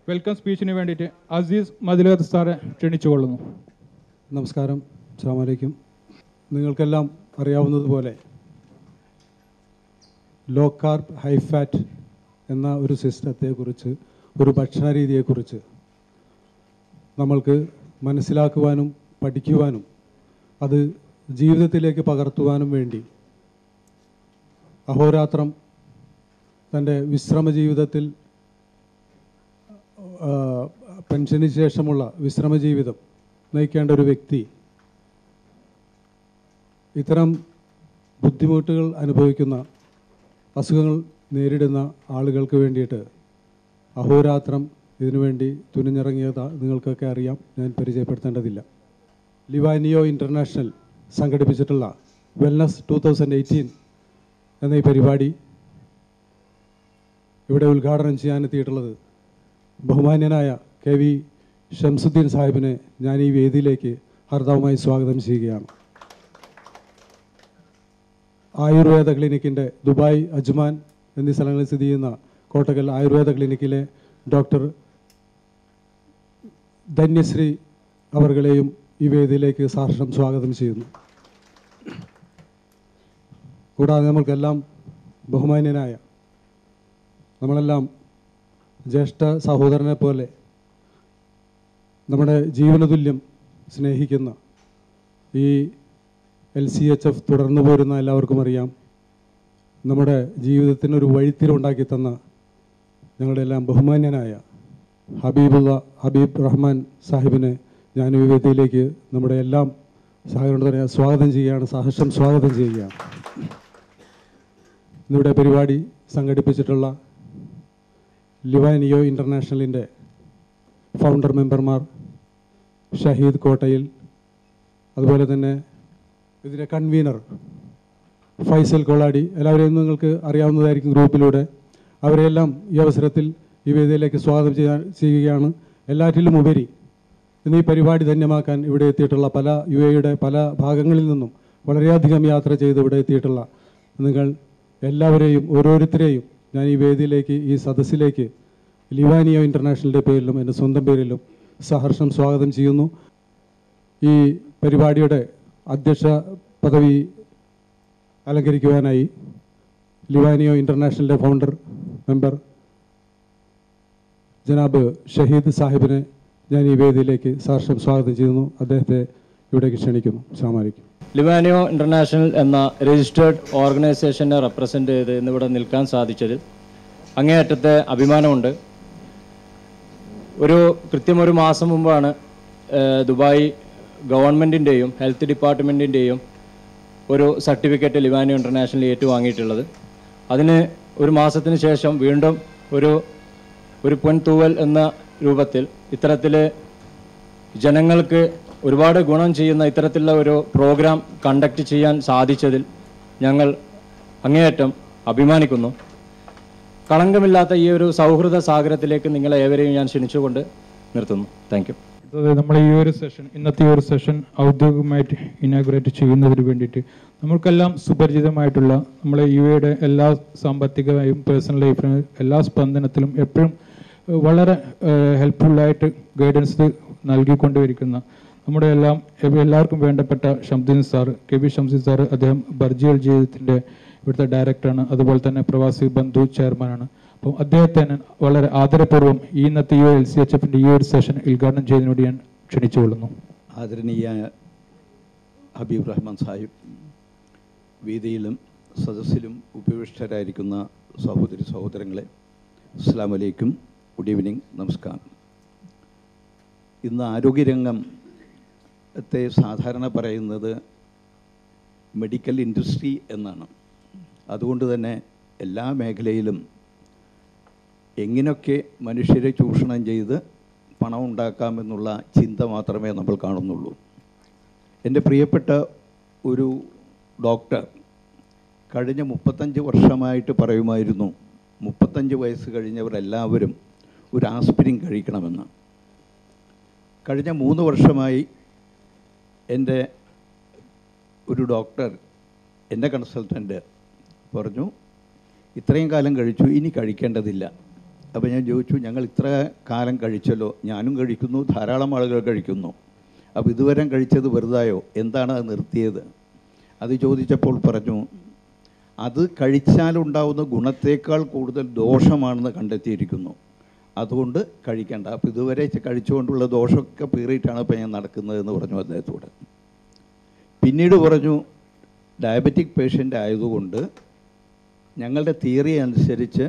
welcome സ്പീച്ചിന് വേണ്ടിയിട്ട് അസീസ് മതിലകത്ത് സാറെ ക്ഷണിച്ചുകൊള്ളുന്നു നമസ്കാരം അസ്സാം വലൈക്കും നിങ്ങൾക്കെല്ലാം അറിയാവുന്നതുപോലെ ലോ കാർബ് ഹൈ ഫാറ്റ് എന്ന ഒരു സിസ്റ്റത്തെക്കുറിച്ച് ഒരു ഭക്ഷണ രീതിയെക്കുറിച്ച് നമ്മൾക്ക് മനസ്സിലാക്കുവാനും പഠിക്കുവാനും അത് ജീവിതത്തിലേക്ക് പകർത്തുവാനും വേണ്ടി അഹോരാത്രം തൻ്റെ വിശ്രമ ജീവിതത്തിൽ ആ, പെൻഷന് ശേഷമുള്ള വിശ്രമ ജീവിതം നയിക്കേണ്ട ഒരു വ്യക്തി ഇത്തരം ബുദ്ധിമുട്ടുകൾ അനുഭവിക്കുന്ന അസുഖങ്ങൾ നേരിടുന്ന ആളുകൾക്ക് വേണ്ടിയിട്ട് അഹോരാത്രം ഇതിനുവേണ്ടി തുനിഞ്ഞിറങ്ങിയത് നിങ്ങൾക്കൊക്കെ അറിയാം ഞാൻ പരിചയപ്പെടുത്തേണ്ടതില്ല ലിവാനിയോ ഇൻ്റർനാഷണൽ സംഘടിപ്പിച്ചിട്ടുള്ള വെൽനസ് ടു തൗസൻഡ് എയ്റ്റീൻ എന്ന ഈ പരിപാടി ഇവിടെ ഉദ്ഘാടനം ചെയ്യാനെത്തിയിട്ടുള്ളത് ബഹുമാന്യനായ കെ വി ഷംസുദ്ദീൻ സാഹിബിനെ ഞാൻ ഈ വേദിയിലേക്ക് ഹർദവമായി സ്വാഗതം ചെയ്യുകയാണ് ആയുർവേദ ക്ലിനിക്കിൻ്റെ ദുബായ് അജ്മാൻ എന്നീ സ്ഥലങ്ങളിൽ സ്ഥിതി ചെയ്യുന്ന കോട്ടക്കൽ ആയുർവേദ ക്ലിനിക്കിലെ ഡോക്ടർ ധന്യശ്രീ അവർകളെയും ഈ വേദിയിലേക്ക് സാർഷം സ്വാഗതം ചെയ്യുന്നു കൂടാതെ നമ്മൾക്കെല്ലാം ബഹുമാന്യനായ നമ്മളെല്ലാം ജ്യേഷ്ഠ സഹോദരനെ പോലെ നമ്മുടെ ജീവനതുല്യം സ്നേഹിക്കുന്ന ഈ എൽ സി എച്ച് എഫ് തുടർന്നു പോരുന്ന എല്ലാവർക്കും അറിയാം നമ്മുടെ ജീവിതത്തിനൊരു വഴിത്തിരിവുണ്ടാക്കി തന്ന ഞങ്ങളുടെ എല്ലാം ബഹുമാന്യനായ ഹബീബുള്ള ഹബീബ് റഹ്മാൻ സാഹിബിനെ ഞാൻ ഈ വേദിയിലേക്ക് നമ്മുടെ എല്ലാം സഹകരണത്തിന് സ്വാഗതം ചെയ്യുകയാണ് സഹർഷം സ്വാഗതം ചെയ്യുകയാണ് ഇന്നിവിടെ പരിപാടി സംഘടിപ്പിച്ചിട്ടുള്ള ലിവാനിയോ ഇൻ്റർനാഷണലിൻ്റെ ഫൗണ്ടർ മെമ്പർമാർ ഷഹീദ് കോട്ടയിൽ അതുപോലെ തന്നെ ഇതിൻ്റെ കൺവീനർ ഫൈസൽ കൊളാടി എല്ലാവരെയും നിങ്ങൾക്ക് അറിയാവുന്നതായിരിക്കും ഗ്രൂപ്പിലൂടെ അവരെല്ലാം ഈ അവസരത്തിൽ ഈ വേദിയിലേക്ക് സ്വാഗതം ചെയ്യാൻ ചെയ്യുകയാണ് എല്ലാറ്റിലും ഉപരി ഇന്ന് ഈ പരിപാടി ധന്യമാക്കാൻ ഇവിടെ എത്തിയിട്ടുള്ള പല യു എയുടെ പല ഭാഗങ്ങളിൽ നിന്നും വളരെയധികം യാത്ര ചെയ്ത് ഇവിടെ എത്തിയിട്ടുള്ള നിങ്ങൾ എല്ലാവരെയും ഓരോരുത്തരെയും ഞാൻ ഈ വേദിയിലേക്ക് ഈ സദസ്സിലേക്ക് ലിവാനിയോ ഇൻ്റർനാഷണലിൻ്റെ പേരിലും എൻ്റെ സ്വന്തം പേരിലും സഹർഷം സ്വാഗതം ചെയ്യുന്നു ഈ പരിപാടിയുടെ അധ്യക്ഷ പദവി അലങ്കരിക്കുവാനായി ലിവാനിയോ ഇൻ്റർനാഷണലിൻ്റെ ഫൗണ്ടർ മെമ്പർ ജനാബ് ഷഹീദ് സാഹിബിനെ ഞാൻ ഈ വേദിയിലേക്ക് സഹർഷം സ്വാഗതം ചെയ്യുന്നു അദ്ദേഹത്തെ ഇവിടേക്ക് ക്ഷണിക്കുന്നു അസ്സാമലൈക്കും ലിവാനിയോ ഇന്റർനാഷണൽ എന്ന രജിസ്റ്റേർഡ് ഓർഗനൈസേഷനെ റെപ്രസെൻ്റ് ചെയ്ത് ഇന്നിവിടെ നിൽക്കാൻ സാധിച്ചതിൽ അങ്ങേയറ്റത്തെ അഭിമാനമുണ്ട് ഒരു കൃത്യം ഒരു മാസം മുമ്പാണ് ഏഹ്, ദുബായ് ഗവൺമെൻറ്റിൻ്റെയും ഹെൽത്ത് ഡിപ്പാർട്ട്മെൻറ്റിൻ്റെയും ഒരു സർട്ടിഫിക്കറ്റ് ലിവാനിയോ ഇന്റർനാഷണൽ ഏറ്റുവാങ്ങിയിട്ടുള്ളത് അതിന് ഒരു മാസത്തിന് ശേഷം വീണ്ടും ഒരു ഒരു പൊൻതൂവൽ എന്ന രൂപത്തിൽ ഇത്തരത്തിൽ ജനങ്ങൾക്ക് ഒരുപാട് ഗുണം ചെയ്യുന്ന ഇത്തരത്തിലുള്ള ഒരു പ്രോഗ്രാം കണ്ടക്ട് ചെയ്യാൻ സാധിച്ചതിൽ ഞങ്ങൾ അങ്ങേയറ്റം അഭിമാനിക്കുന്നു കളങ്കമില്ലാത്ത ഈ ഒരു സൗഹൃദ സാഗരത്തിലേക്ക് നിങ്ങളെ ഏവരെയും ഞാൻ ക്ഷണിച്ചുകൊണ്ട് നിർത്തുന്നു താങ്ക് യു അടുത്തത് നമ്മൾ ഈ ഒരു സെഷൻ ഇന്നത്തെ ഈ ഒരു സെഷൻ ഔദ്യോഗികമായിട്ട് ഇനാഗുറേറ്റ് ചെയ്യുന്നതിന് വേണ്ടിയിട്ട് നമ്മൾക്കെല്ലാം സുപരിചിതമായിട്ടുള്ള നമ്മളെ യു എയുടെ എല്ലാ സാമ്പത്തികമായും പേഴ്സണൽ ലൈഫിനും എല്ലാ സ്പന്ദനത്തിലും എപ്പോഴും ഏഹ്, വളരെ ഹെൽപ്ഫുള്ളായിട്ട് ഗൈഡൻസ് നൽകിക്കൊണ്ടിരിക്കുന്ന നമ്മുടെ എല്ലാം എ- എല്ലാവർക്കും വേണ്ടപ്പെട്ട Shamdeen sir K V Shamseen sir അദ്ദേഹം ബർജിയൽ ജീവിതത്തിൻ്റെ ഇവിടുത്തെ ഡയറക്ടറാണ് അതുപോലെ തന്നെ പ്രവാസി ബന്ധു ചെയർമാനാണ് അപ്പം അദ്ദേഹത്തെ ഞാൻ വളരെ ആദരപൂർവ്വം ഈ ഇന്നത്തെ ഈ എൽ സി എച്ച് എഫിൻ്റെ ഈ ഒരു സെഷൻ ഉദ്ഘാടനം ചെയ്തതിനോട് ഞാൻ ക്ഷണിച്ചുകൊള്ളുന്നു ആദരണീയ ഹബീബ് റഹ്മാൻ സാഹിബ് വേദിയിലും സദസ്സിലും ഉപവിഷ്ടരായിരിക്കുന്ന സഹോദരി സഹോദരങ്ങളെ അസ്സാം വലൈക്കും ഗുഡ് ഈവനിങ് നമസ്കാരം ഇന്ന് ആരോഗ്യരംഗത്തെ സാധാരണ പറയുന്നത് മെഡിക്കൽ ഇൻഡസ്ട്രി എന്നാണ് അതുകൊണ്ട് തന്നെ എല്ലാ മേഖലയിലും എങ്ങനെയൊക്കെ മനുഷ്യരെ ചൂഷണം ചെയ്ത് പണം ഉണ്ടാക്കാമെന്നുള്ള ചിന്ത മാത്രമേ നമ്മൾ കാണുന്നുള്ളൂ എൻ്റെ പ്രിയപ്പെട്ട ഒരു ഡോക്ടർ കഴിഞ്ഞ മുപ്പത്തഞ്ച് വർഷമായിട്ട് പറയുമായിരുന്നു മുപ്പത്തഞ്ച് വയസ്സ് കഴിഞ്ഞവരെല്ലാവരും ഒരു ആസ്പിരിൻ കഴിക്കണമെന്ന് കഴിഞ്ഞ മൂന്ന് വർഷമായി എൻ്റെ ഒരു ഡോക്ടർ എൻ്റെ കൺസൾട്ടൻ്റ് പറഞ്ഞു ഇത്രയും കാലം കഴിച്ചു ഇനി കഴിക്കേണ്ടതില്ല അപ്പോൾ ഞാൻ ചോദിച്ചു ഞങ്ങൾ ഇത്ര കാലം കഴിച്ചല്ലോ ഞാനും കഴിക്കുന്നു ധാരാളം ആളുകൾ കഴിക്കുന്നു അപ്പോൾ ഇതുവരെ കഴിച്ചത് വെറുതായോ എന്താണ് അത് നിർത്തിയത് അത് ചോദിച്ചപ്പോൾ പറഞ്ഞു അത് കഴിച്ചാലുണ്ടാവുന്ന ഗുണത്തേക്കാൾ കൂടുതൽ ദോഷമാണെന്ന് കണ്ടെത്തിയിരിക്കുന്നു അതുകൊണ്ട് കഴിക്കേണ്ട അപ്പോൾ ഇതുവരെ കഴിച്ചുകൊണ്ടുള്ള ദോഷമൊക്കെ പീറിയിട്ടാണ് ഇപ്പോൾ ഞാൻ നടക്കുന്നതെന്ന് പറഞ്ഞു അദ്ദേഹത്തോട് പിന്നീട് പറഞ്ഞു ഡയബറ്റിക് പേഷ്യൻ്റ് ആയതുകൊണ്ട് ഞങ്ങളുടെ തിയറി അനുസരിച്ച്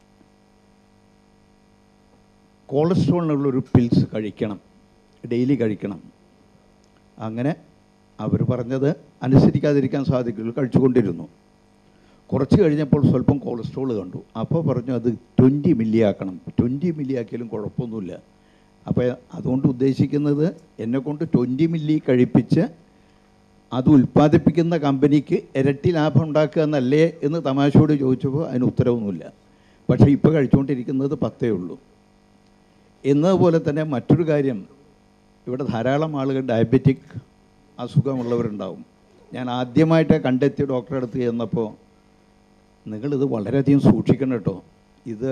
കൊളസ്ട്രോളിനുള്ളൊരു പിൽസ് കഴിക്കണം ഡെയിലി കഴിക്കണം അങ്ങനെ അവർ പറഞ്ഞത് അനുസരിക്കാതിരിക്കാൻ സാധിക്കില്ല കഴിച്ചുകൊണ്ടിരുന്നു കുറച്ച് കഴിഞ്ഞപ്പോൾ സ്വല്പം കൊളസ്ട്രോൾ കണ്ടു അപ്പോൾ പറഞ്ഞു അത് ട്വൻറ്റി മില്ലി ആക്കണം ട്വൻറ്റി മില്ലി ആക്കിയാലും കുഴപ്പമൊന്നുമില്ല അപ്പോൾ അതുകൊണ്ട് ഉദ്ദേശിക്കുന്നത് എന്നെക്കൊണ്ട് ട്വൻറ്റി മില്ലി കഴിപ്പിച്ച് അത് ഉൽപ്പാദിപ്പിക്കുന്ന കമ്പനിക്ക് ഇരട്ടി ലാഭം ഉണ്ടാക്കുക എന്നല്ലേ എന്ന് തമാശയോട് ചോദിച്ചപ്പോൾ അതിന് ഉത്തരവൊന്നുമില്ല പക്ഷേ ഇപ്പോൾ കഴിച്ചുകൊണ്ടിരിക്കുന്നത് പത്തേ ഉള്ളൂ എന്നതുപോലെ തന്നെ മറ്റൊരു കാര്യം ഇവിടെ ധാരാളം ആളുകൾ ഡയബറ്റിക് അസുഖമുള്ളവരുണ്ടാവും ഞാൻ ആദ്യമായിട്ട് കണ്ടെത്തി ഡോക്ടറെ അടുത്ത് ചെന്നപ്പോൾ നിങ്ങളിത് വളരെയധികം സൂക്ഷിക്കണം കേട്ടോ ഇത്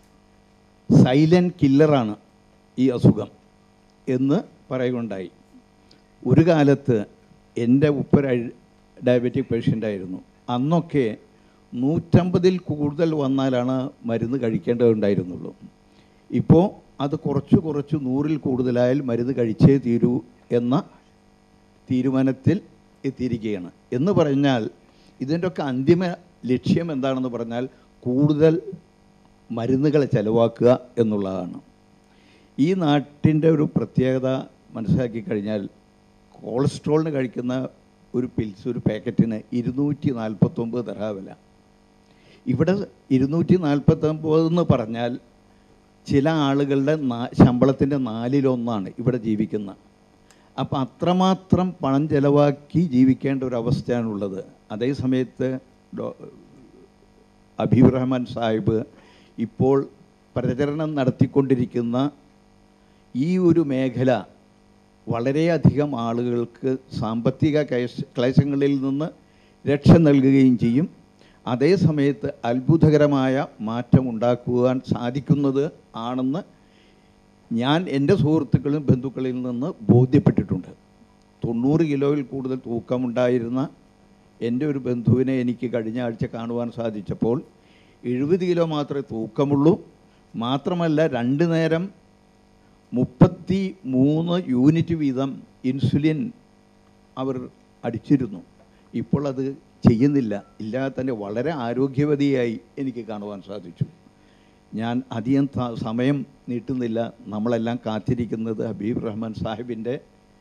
സൈലൻറ്റ് കില്ലറാണ് ഈ അസുഖം എന്ന് പറയുകയുണ്ടായി ഒരു കാലത്ത് എൻ്റെ ഉപ്പര ഡയബറ്റിക് പേഷ്യൻ്റ് ആയിരുന്നു അന്നൊക്കെ നൂറ്റമ്പതിൽ കൂടുതൽ വന്നാലാണ് മരുന്ന് കഴിക്കേണ്ടതുണ്ടായിരുന്നുള്ളൂ ഇപ്പോൾ അത് കുറച്ച് കുറച്ച് നൂറിൽ കൂടുതലായാൽ മരുന്ന് കഴിച്ചേ തീരൂ എന്ന തീരുമാനത്തിൽ എത്തിയിരിക്കുകയാണ് എന്ന് പറഞ്ഞാൽ ഇതിൻ്റെ ഒക്കെ അന്തിമ ലക്ഷ്യം എന്താണെന്ന് പറഞ്ഞാൽ കൂടുതൽ മരുന്നുകൾ ചെലവാക്കുക എന്നുള്ളതാണ് ഈ നാട്ടിൻ്റെ ഒരു പ്രത്യേകത മനസ്സിലാക്കി കഴിഞ്ഞാൽ കൊളസ്ട്രോളിന് കഴിക്കുന്ന ഒരു പിൽസ് ഒരു പാക്കറ്റിന് ഇരുന്നൂറ്റി നാൽപ്പത്തൊമ്പത് തരാ വില ഇവിടെ ഇരുന്നൂറ്റി നാൽപ്പത്തൊമ്പത് എന്ന് പറഞ്ഞാൽ ചില ആളുകളുടെ നാ ശമ്പളത്തിൻ്റെ നാലിലൊന്നാണ് ഇവിടെ ജീവിക്കുന്ന അപ്പം അത്രമാത്രം പണം ചെലവാക്കി ജീവിക്കേണ്ട ഒരു അവസ്ഥയാണുള്ളത് അതേ സമയത്ത് ഡോ അബീബ് റഹ്മാൻ സാഹിബ് ഇപ്പോൾ പ്രചരണം നടത്തിക്കൊണ്ടിരിക്കുന്ന ഈ ഒരു മേഖല വളരെയധികം ആളുകൾക്ക് സാമ്പത്തിക ക്ലേശ- ക്ലേശങ്ങളിൽ നിന്ന് രക്ഷ നൽകുകയും ചെയ്യും അതേ സമയത്ത് അത്ഭുതകരമായ മാറ്റം ഉണ്ടാക്കുവാൻ സാധിക്കുന്നത് ആണെന്ന് ഞാൻ എൻ്റെ സുഹൃത്തുക്കളും ബന്ധുക്കളിൽ നിന്ന് ബോധ്യപ്പെട്ടിട്ടുണ്ട് തൊണ്ണൂറ് കിലോയിൽ കൂടുതൽ തൂക്കമുണ്ടായിരുന്ന എൻ്റെ ഒരു ബന്ധുവിനെ എനിക്ക് കഴിഞ്ഞ ആഴ്ച കാണുവാൻ സാധിച്ചപ്പോൾ എഴുപത് കിലോ മാത്രമേ തൂക്കമുള്ളൂ മാത്രമല്ല രണ്ട് നേരം മുപ്പത്തി മൂന്ന് യൂണിറ്റ് വീതം ഇൻസുലിൻ അവർ അടിച്ചിരുന്നു ഇപ്പോൾ അത് ചെയ്യുന്നില്ല ഇല്ലാതെ തന്നെ വളരെ ആരോഗ്യവതിയായി എനിക്ക് കാണുവാൻ സാധിച്ചു ഞാൻ അധികം ത- സമയം നീട്ടുന്നില്ല നമ്മളെല്ലാം കാത്തിരിക്കുന്നത് ഹബീബ് റഹ്മാൻ സാഹിബിൻ്റെ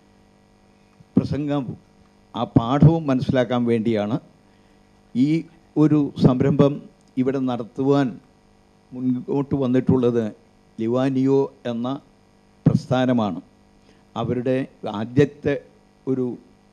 പ്രസംഗം ആ പാഠവും മനസ്സിലാക്കാൻ വേണ്ടിയാണ് ഈ ഒരു സംരംഭം ഇവിടെ നടത്തുവാൻ മുൻപോട്ട് വന്നിട്ടുള്ളത് ലിവാനിയോ എന്ന പ്രസ്ഥാനമാണ് അവരുടെ ആദ്യത്തെ ഒരു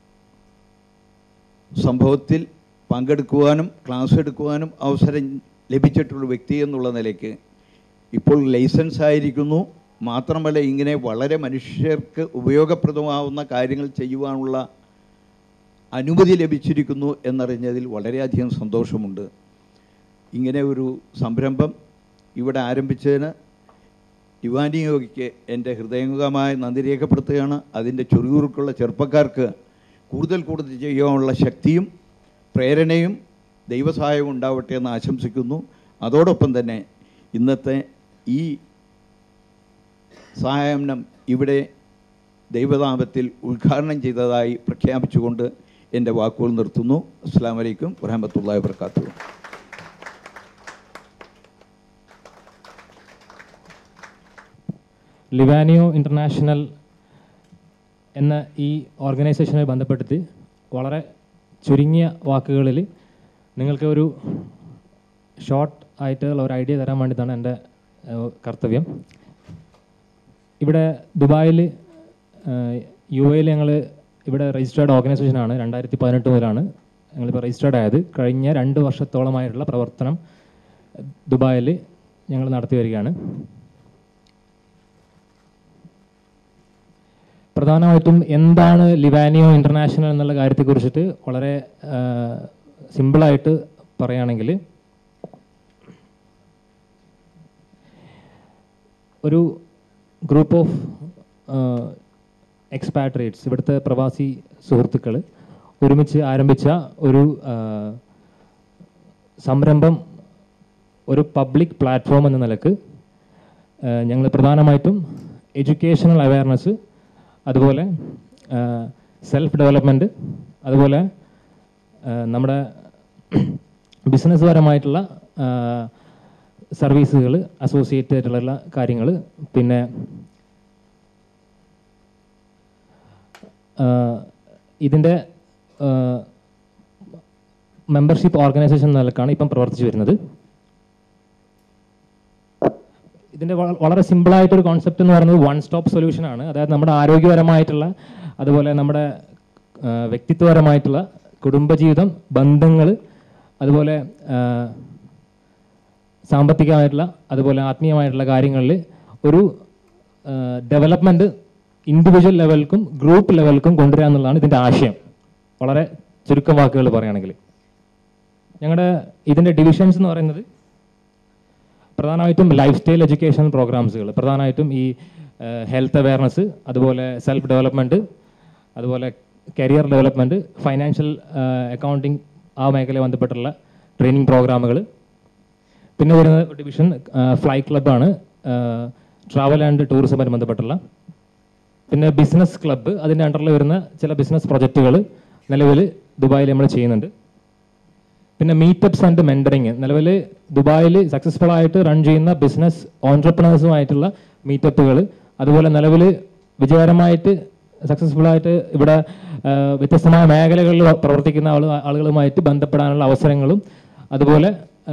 സംഭവത്തിൽ പങ്കെടുക്കുവാനും ക്ലാസ് എടുക്കുവാനും അവസരം ലഭിച്ചിട്ടുള്ള വ്യക്തി എന്നുള്ള നിലയ്ക്ക് ഇപ്പോൾ ലൈസൻസ് ആയിരിക്കുന്നു മാത്രമല്ല ഇങ്ങനെ വളരെ മനുഷ്യർക്ക് ഉപയോഗപ്രദമാവുന്ന കാര്യങ്ങൾ ചെയ്യുവാനുള്ള അനുമതി ലഭിച്ചിരിക്കുന്നു എന്നറിഞ്ഞതിൽ വളരെയധികം സന്തോഷമുണ്ട് ഇങ്ങനെ ഒരു സംരംഭം ഇവിടെ ആരംഭിച്ചതിന് യുവാനിയോഗയ്ക്ക് എൻ്റെ ഹൃദയംഗമായ നന്ദി രേഖപ്പെടുത്തുകയാണ് അതിൻ്റെ ചുറുചുറുക്കുള്ള ചെറുപ്പക്കാർക്ക് കൂടുതൽ കൂടുതൽ ചെയ്യാനുള്ള ശക്തിയും പ്രേരണയും ദൈവസഹായവും ഉണ്ടാവട്ടെ എന്ന് ആശംസിക്കുന്നു അതോടൊപ്പം തന്നെ ഇന്നത്തെ ഈ സഹായനം ഇവിടെ ദൈവതാപത്തിൽ ഉദ്ഘാടനം ചെയ്തതായി പ്രഖ്യാപിച്ചുകൊണ്ട് എൻ്റെ വാക്കുകൾ നിർത്തുന്നു അസ്സാം വലൈക്കും വറഹമത്തല്ലാ വർക്കാത്തു ലിവാനിയോ ഇൻ്റർനാഷണൽ എന്ന ഈ ഓർഗനൈസേഷനെ ബന്ധപ്പെടുത്തി വളരെ ചുരുങ്ങിയ വാക്കുകളിൽ നിങ്ങൾക്ക് ഒരു ഷോർട്ട് ആയിട്ടുള്ള ഒരു ഐഡിയ തരാൻ വേണ്ടിയിട്ടാണ് എൻ്റെ ഏഹ്, കർത്തവ്യം ഇവിടെ ദുബായിൽ യു എയിൽ ഞങ്ങൾ ഇവിടെ രജിസ്റ്റേർഡ് ഓർഗനൈസേഷനാണ് രണ്ടായിരത്തി പതിനെട്ട് മുതലാണ് ഞങ്ങളിപ്പോൾ രജിസ്റ്റേർഡ് ആയത് കഴിഞ്ഞ രണ്ട് വർഷത്തോളമായിട്ടുള്ള പ്രവർത്തനം ദുബായിൽ ഞങ്ങൾ നടത്തി വരികയാണ് പ്രധാനമായിട്ടും എന്താണ് ലിവാനിയോ ഇൻ്റർനാഷണൽ എന്നുള്ള കാര്യത്തെക്കുറിച്ചിട്ട് വളരെ സിമ്പിളായിട്ട് പറയുകയാണെങ്കിൽ ഒരു ഗ്രൂപ്പ് ഓഫ് എക്സ്പാട്രിയേറ്റ്സ് ഇവിടുത്തെ പ്രവാസി സുഹൃത്തുക്കൾ ഒരുമിച്ച് ആരംഭിച്ച ഒരു ആ, സംരംഭം ഒരു പബ്ലിക് പ്ലാറ്റ്ഫോം എന്ന നിലക്ക് ഞങ്ങൾ പ്രധാനമായിട്ടും എഡ്യൂക്കേഷണൽ അവയർനെസ് അതുപോലെ സെൽഫ് ഡെവലപ്മെൻറ്റ് അതുപോലെ ആ, നമ്മുടെ ബിസിനസ് പരമായിട്ടുള്ള സർവീസുകൾ അസോസിയേറ്റ് ആയിട്ടുള്ള കാര്യങ്ങൾ പിന്നെ ഇതിൻ്റെ മെമ്പർഷിപ്പ് ഓർഗനൈസേഷൻ എന്ന നിലക്കാണ് ഇപ്പം പ്രവർത്തിച്ചു വരുന്നത് ഇതിൻ്റെ വള- വളരെ സിമ്പിളായിട്ടൊരു കോൺസെപ്റ്റ് എന്ന് പറയുന്നത് വൺ സ്റ്റോപ്പ് സൊല്യൂഷൻ ആണ് അതായത് നമ്മുടെ ആരോഗ്യപരമായിട്ടുള്ള അതുപോലെ നമ്മുടെ ആ, വ്യക്തിത്വപരമായിട്ടുള്ള കുടുംബജീവിതം ബന്ധങ്ങൾ അതുപോലെ ആ, സാമ്പത്തികമായിട്ടുള്ള അതുപോലെ ആത്മീയമായിട്ടുള്ള കാര്യങ്ങളിൽ ഒരു ഡെവലപ്മെൻറ്റ് ഇൻഡിവിജ്വൽ ലെവൽക്കും ഗ്രൂപ്പ് ലെവൽക്കും കൊണ്ടുവരിക എന്നുള്ളതാണ് ഇതിൻ്റെ ആശയം വളരെ ചുരുക്കം വാക്കുകൾ പറയുകയാണെങ്കിൽ ഞങ്ങളുടെ ഇതിൻ്റെ ഡിവിഷൻസ് എന്ന് പറയുന്നത് പ്രധാനമായിട്ടും ലൈഫ് സ്റ്റൈൽ എഡ്യൂക്കേഷൻ പ്രോഗ്രാംസുകൾ പ്രധാനമായിട്ടും ഈ ഹെൽത്ത് അവയർനെസ് അതുപോലെ സെൽഫ് ഡെവലപ്മെൻറ്റ് അതുപോലെ കരിയർ ഡെവലപ്മെൻറ്റ് ഫൈനാൻഷ്യൽ അക്കൗണ്ടിങ് ആ മേഖലയെ ബന്ധപ്പെട്ടുള്ള ട്രെയിനിങ് പ്രോഗ്രാമുകൾ പിന്നെ വരുന്ന ഡിവിഷൻ ഫ്ലൈ ക്ലബ്ബാണ് ട്രാവൽ ആൻഡ് ടൂറിസവുമായി ബന്ധപ്പെട്ടുള്ള പിന്നെ ബിസിനസ് ക്ലബ്ബ് അതിൻ്റെ അണ്ടറിൽ വരുന്ന ചില ബിസിനസ് പ്രൊജക്റ്റുകൾ നിലവിൽ ദുബായിൽ നമ്മൾ ചെയ്യുന്നുണ്ട് പിന്നെ മീറ്റപ്സ് ആൻഡ് മെൻറ്ററിങ് നിലവിൽ ദുബായിൽ സക്സസ്ഫുൾ ആയിട്ട് റൺ ചെയ്യുന്ന ബിസിനസ് ഓൺടർപ്രണേഴ്സുമായിട്ടുള്ള മീറ്റപ്പുകൾ അതുപോലെ നിലവിൽ വിജയകരമായിട്ട് സക്സസ്ഫുൾ ആയിട്ട് ഇവിടെ ആ, വ്യത്യസ്തമായ മേഖലകളിൽ പ്രവർത്തിക്കുന്ന ആള് ആളുകളുമായിട്ട് ബന്ധപ്പെടാനുള്ള അവസരങ്ങളും അതുപോലെ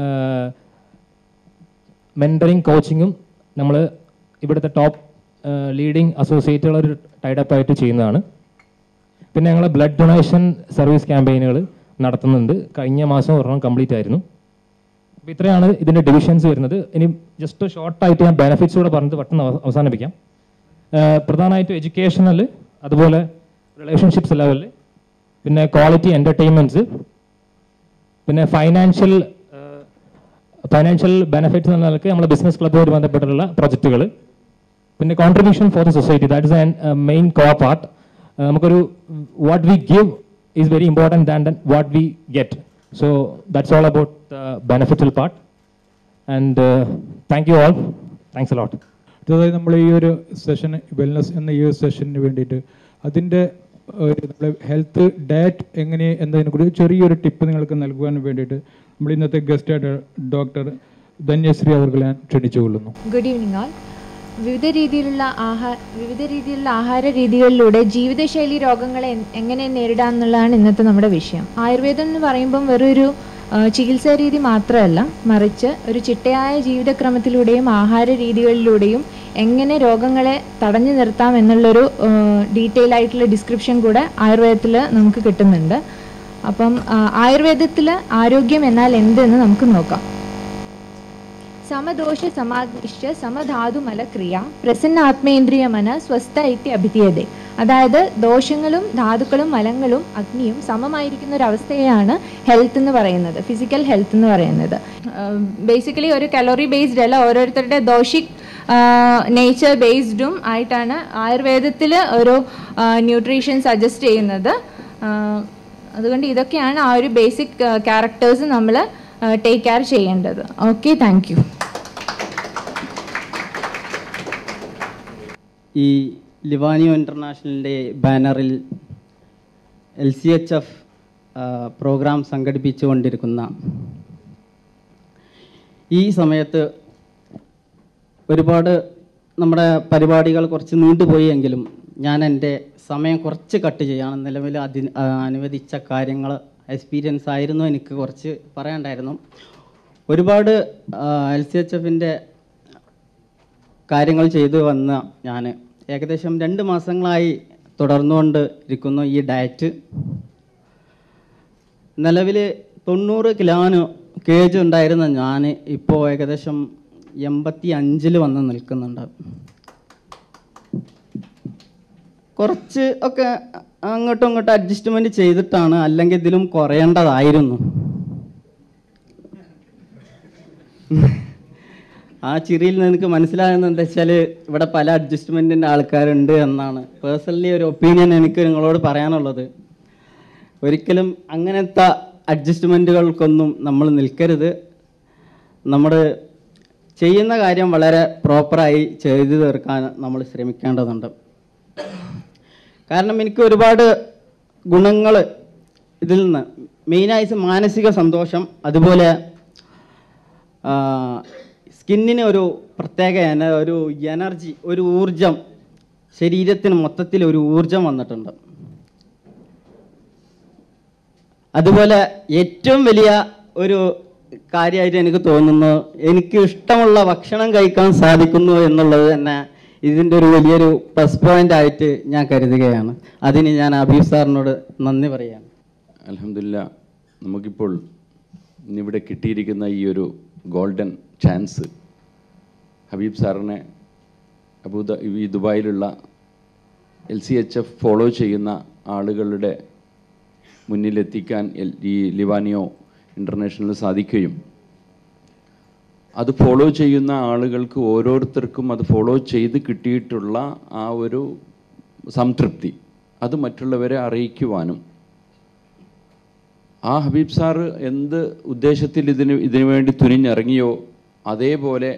മെൻറ്ററിങ് കോച്ചിങ്ങും നമ്മൾ ഇവിടുത്തെ ടോപ്പ് ലീഡിങ് അസോസിയേറ്റുകൾ ഒരു ടൈഡപ്പ് ആയിട്ട് ചെയ്യുന്നതാണ് പിന്നെ ഞങ്ങൾ ബ്ലഡ് ഡൊണേഷൻ സർവീസ് ക്യാമ്പയിനുകൾ നടത്തുന്നുണ്ട് കഴിഞ്ഞ മാസം ഒരെണ്ണം കംപ്ലീറ്റ് ആയിരുന്നു അപ്പോൾ ഇത്രയാണ് ഇതിൻ്റെ ഡിവിഷൻസ് വരുന്നത് ഇനി ജസ്റ്റ് ഷോർട്ടായിട്ട് ഞാൻ ബെനിഫിറ്റ്സ് കൂടെ പറഞ്ഞത് പെട്ടെന്ന് അവ- അവസാനിപ്പിക്കാം ആഹ് പ്രധാനമായിട്ടും എഡ്യൂക്കേഷണൽ അതുപോലെ റിലേഷൻഷിപ്സ് ലെവലിൽ പിന്നെ ക്വാളിറ്റി എൻ്റർടൈൻമെൻറ്റ്സ് പിന്നെ ഫൈനാൻഷ്യൽ ഫൈനാൻഷ്യൽ ബെനിഫിറ്റ്സ് എന്ന നിലയ്ക്ക് നമ്മൾ ബിസിനസ് ക്ലബ്ബുമായിട്ട് ബന്ധപ്പെട്ടുള്ള പ്രൊജക്റ്റുകൾ പിന്നെ contribution for the society that is a main co part നമുക്കൊരു what we give is very important than what we get so that's all about beneficial part and thank you all thanks a lot അടുത്തതായി നമ്മൾ ഈ ഒരു session wellness എന്ന ഈ ഒരു സെഷന് വേണ്ടിയിട്ട് അതിൻ്റെ നമ്മൾ ഹെൽത്ത് ഡയറ്റ് എങ്ങനെ എന്നതിനെ കുറിച്ച് ചെറിയൊരു ടിപ്പ് നിങ്ങൾക്ക് നൽകുവാൻ വേണ്ടിയിട്ട് നമ്മൾ ഇന്നത്തെ ഗസ്റ്റായിട്ട് ഡോക്ടർ ധന്യശ്രീ അവർ ഞാൻ ക്ഷണിച്ചുകൊള്ളുന്നു ഗുഡ് ഈവനിങ് ഓൾ വിവിധ രീതിയിലുള്ള ആഹാര വിവിധ രീതിയിലുള്ള ആഹാര രീതികളിലൂടെ ജീവിതശൈലി രോഗങ്ങളെ എൻ- എങ്ങനെ നേരിടാം എന്നുള്ളതാണ് ഇന്നത്തെ നമ്മുടെ വിഷയം ആയുർവേദം എന്ന് പറയുമ്പം വെറൊരു ആ, ചികിത്സാ രീതി മാത്രമല്ല മറിച്ച് ഒരു ചിട്ടയായ ജീവിതക്രമത്തിലൂടെയും ആഹാര രീതികളിലൂടെയും എങ്ങനെ രോഗങ്ങളെ തടഞ്ഞു നിർത്താം എന്നുള്ളൊരു ഡീറ്റെയിൽ ആയിട്ടുള്ള ഡിസ്ക്രിപ്ഷൻ കൂടെ ആയുർവേദത്തിൽ നമുക്ക് കിട്ടുന്നുണ്ട് അപ്പം ആയുർവേദത്തിൽ ആരോഗ്യം എന്നാൽ എന്തെന്ന് നമുക്ക് നോക്കാം സമദോഷ സമാദിശ്യ സമധാതുമല ക്രിയ പ്രസന്ന ആത്മേന്ദ്രിയ മന സ്വസ്ഥ ഇത്തി അഭിധീയതേ അതായത് ദോഷങ്ങളും ധാതുക്കളും മലങ്ങളും അഗ്നിയും സമമായിരിക്കുന്ന ഒരു അവസ്ഥയാണ് ഹെൽത്ത് എന്ന് പറയുന്നത് ഫിസിക്കൽ ഹെൽത്ത് എന്ന് പറയുന്നത് ബേസിക്കലി ഒരു കലോറി ബേസ്ഡ് അല്ല ഓരോരുത്തരുടെ ദോഷിക് നേച്ചർ ബേസ്ഡും ആയിട്ടാണ് ആയുർവേദത്തിൽ ഒരു ന്യൂട്രീഷൻ സജസ്റ്റ് ചെയ്യുന്നത് ആ, അതുകൊണ്ട് ഇതൊക്കെയാണ് ആ ഒരു ബേസിക് ക്യാരക്ടേഴ്സ് നമ്മൾ ടേക്ക് കെയർ ചെയ്യേണ്ടത് ഓക്കെ താങ്ക് യു ഈ ലിവാനിയോ ഇൻ്റർനാഷണലിൻ്റെ ബാനറിൽ L C H F program സംഘടിപ്പിച്ചുകൊണ്ടിരിക്കുന്ന ഈ സമയത്ത് ഒരുപാട് നമ്മുടെ പരിപാടികൾ കുറച്ച് നീണ്ടുപോയി എങ്കിലും ഞാൻ എൻ്റെ സമയം കുറച്ച് കട്ട് ചെയ്യാണ് നിലവിൽ അതി ആ, അനുവദിച്ച കാര്യങ്ങൾ എക്സ്പീരിയൻസ് ആയിരുന്നു എനിക്ക് കുറച്ച് പറയാണ്ടായിരുന്നു ഒരുപാട് എൽ സി എച്ച് എഫിൻ്റെ കാര്യങ്ങൾ ചെയ്തു വന്ന ഞാൻ ഏകദേശം രണ്ട് മാസങ്ങളായി തുടർന്നുകൊണ്ട് ഇരിക്കുന്നു ഈ ഡയറ്റ് നിലവിൽ തൊണ്ണൂറ് കിലോന് കേജ് ഉണ്ടായിരുന്ന ഞാൻ ഇപ്പോൾ ഏകദേശം എൺപത്തി അഞ്ചിൽ വന്ന് നിൽക്കുന്നുണ്ട് കുറച്ച് ഒക്കെ അങ്ങോട്ടും ഇങ്ങോട്ടും അഡ്ജസ്റ്റ്മെൻറ്റ് ചെയ്തിട്ടാണ് അല്ലെങ്കിൽ ഇതിലും കുറയേണ്ടതായിരുന്നു ആ ചിരിയിൽ നിന്ന് എനിക്ക് മനസ്സിലാകുന്നത് എന്താ വെച്ചാൽ ഇവിടെ പല അഡ്ജസ്റ്റ്മെൻറ്റിൻ്റെ ആൾക്കാരുണ്ട് എന്നാണ് പേഴ്സണലി ഒരു ഒപ്പീനിയൻ എനിക്ക് നിങ്ങളോട് പറയാനുള്ളത് ഒരിക്കലും അങ്ങനത്തെ അഡ്ജസ്റ്റ്മെൻറ്റുകൾക്കൊന്നും നമ്മൾ നിൽക്കരുത് നമ്മൾ ചെയ്യുന്ന കാര്യം വളരെ പ്രോപ്പറായി ചെയ്തു തീർക്കാൻ നമ്മൾ ശ്രമിക്കേണ്ടതുണ്ട് കാരണം എനിക്ക് ഒരുപാട് ഗുണങ്ങൾ ഇതിൽ നിന്ന് മെയിനായിട്ട് മാനസിക സന്തോഷം അതുപോലെ ആ, സ്കിന്നിന് ഒരു പ്രത്യേക എന- ഒരു എനർജി ഒരു ഊർജം ശരീരത്തിന് മൊത്തത്തിൽ ഒരു ഊർജം വന്നിട്ടുണ്ട് അതുപോലെ ഏറ്റവും വലിയ ഒരു കാര്യമായിട്ട് എനിക്ക് തോന്നുന്നു എനിക്ക് ഇഷ്ടമുള്ള ഭക്ഷണം കഴിക്കാൻ സാധിക്കുന്നു എന്നുള്ളത് തന്നെ ഇതിൻ്റെ ഒരു വലിയൊരു പ്ലസ് പോയിന്റ് ആയിട്ട് ഞാൻ കരുതുകയാണ് അതിന് ഞാൻ അബീബ് സാറിനോട് നന്ദി പറയാണ് അലഹമില്ല നമുക്കിപ്പോൾ ഇന്നിവിടെ കിട്ടിയിരിക്കുന്ന ഈ ഒരു ഗോൾഡൻ ചാൻസ് ഹബീബ് സാറിനെ അബൂദ ഈ ദുബായിലുള്ള L C H F follow ചെയ്യുന്ന ആളുകളുടെ മുന്നിലെത്തിക്കാൻ എൽ- ഈ ലിവാനിയോ ഇൻ്റർനാഷണൽ സാധിക്കുകയും അത് ഫോളോ ചെയ്യുന്ന ആളുകൾക്ക് ഓരോരുത്തർക്കും അത് ഫോളോ ചെയ്ത് കിട്ടിയിട്ടുള്ള ആ ഒരു സംതൃപ്തി അത് മറ്റുള്ളവരെ അറിയിക്കുവാനും ആ ഹബീബ് സാറ് എന്ത് ഉദ്ദേശത്തിൽ ഇതിന് ഇതിനു വേണ്ടി തുനിഞ്ഞിറങ്ങിയോ അതേപോലെ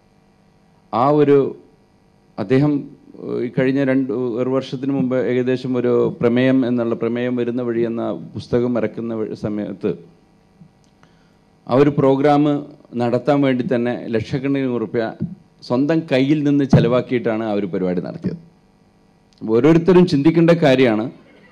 ആ ഒരു അദ്ദേഹം ഏഹ്, ഈ കഴിഞ്ഞ രണ്ട് ഒരു വർഷത്തിന് മുമ്പ് ഏകദേശം ഒരു പ്രമേയം എന്നുള്ള പ്രമേയം വരുന്ന വഴി എന്ന പുസ്തകം ഇറക്കുന്ന വഴി- സമയത്ത് ആ ഒരു പ്രോഗ്രാം നടത്താൻ വേണ്ടി തന്നെ ലക്ഷക്കണക്കിന് റുപ്യ സ്വന്തം കയ്യിൽ നിന്ന് ചെലവാക്കിയിട്ടാണ് ആ ഒരു പരിപാടി നടത്തിയത് ഓരോരുത്തരും ചിന്തിക്കേണ്ട കാര്യമാണ്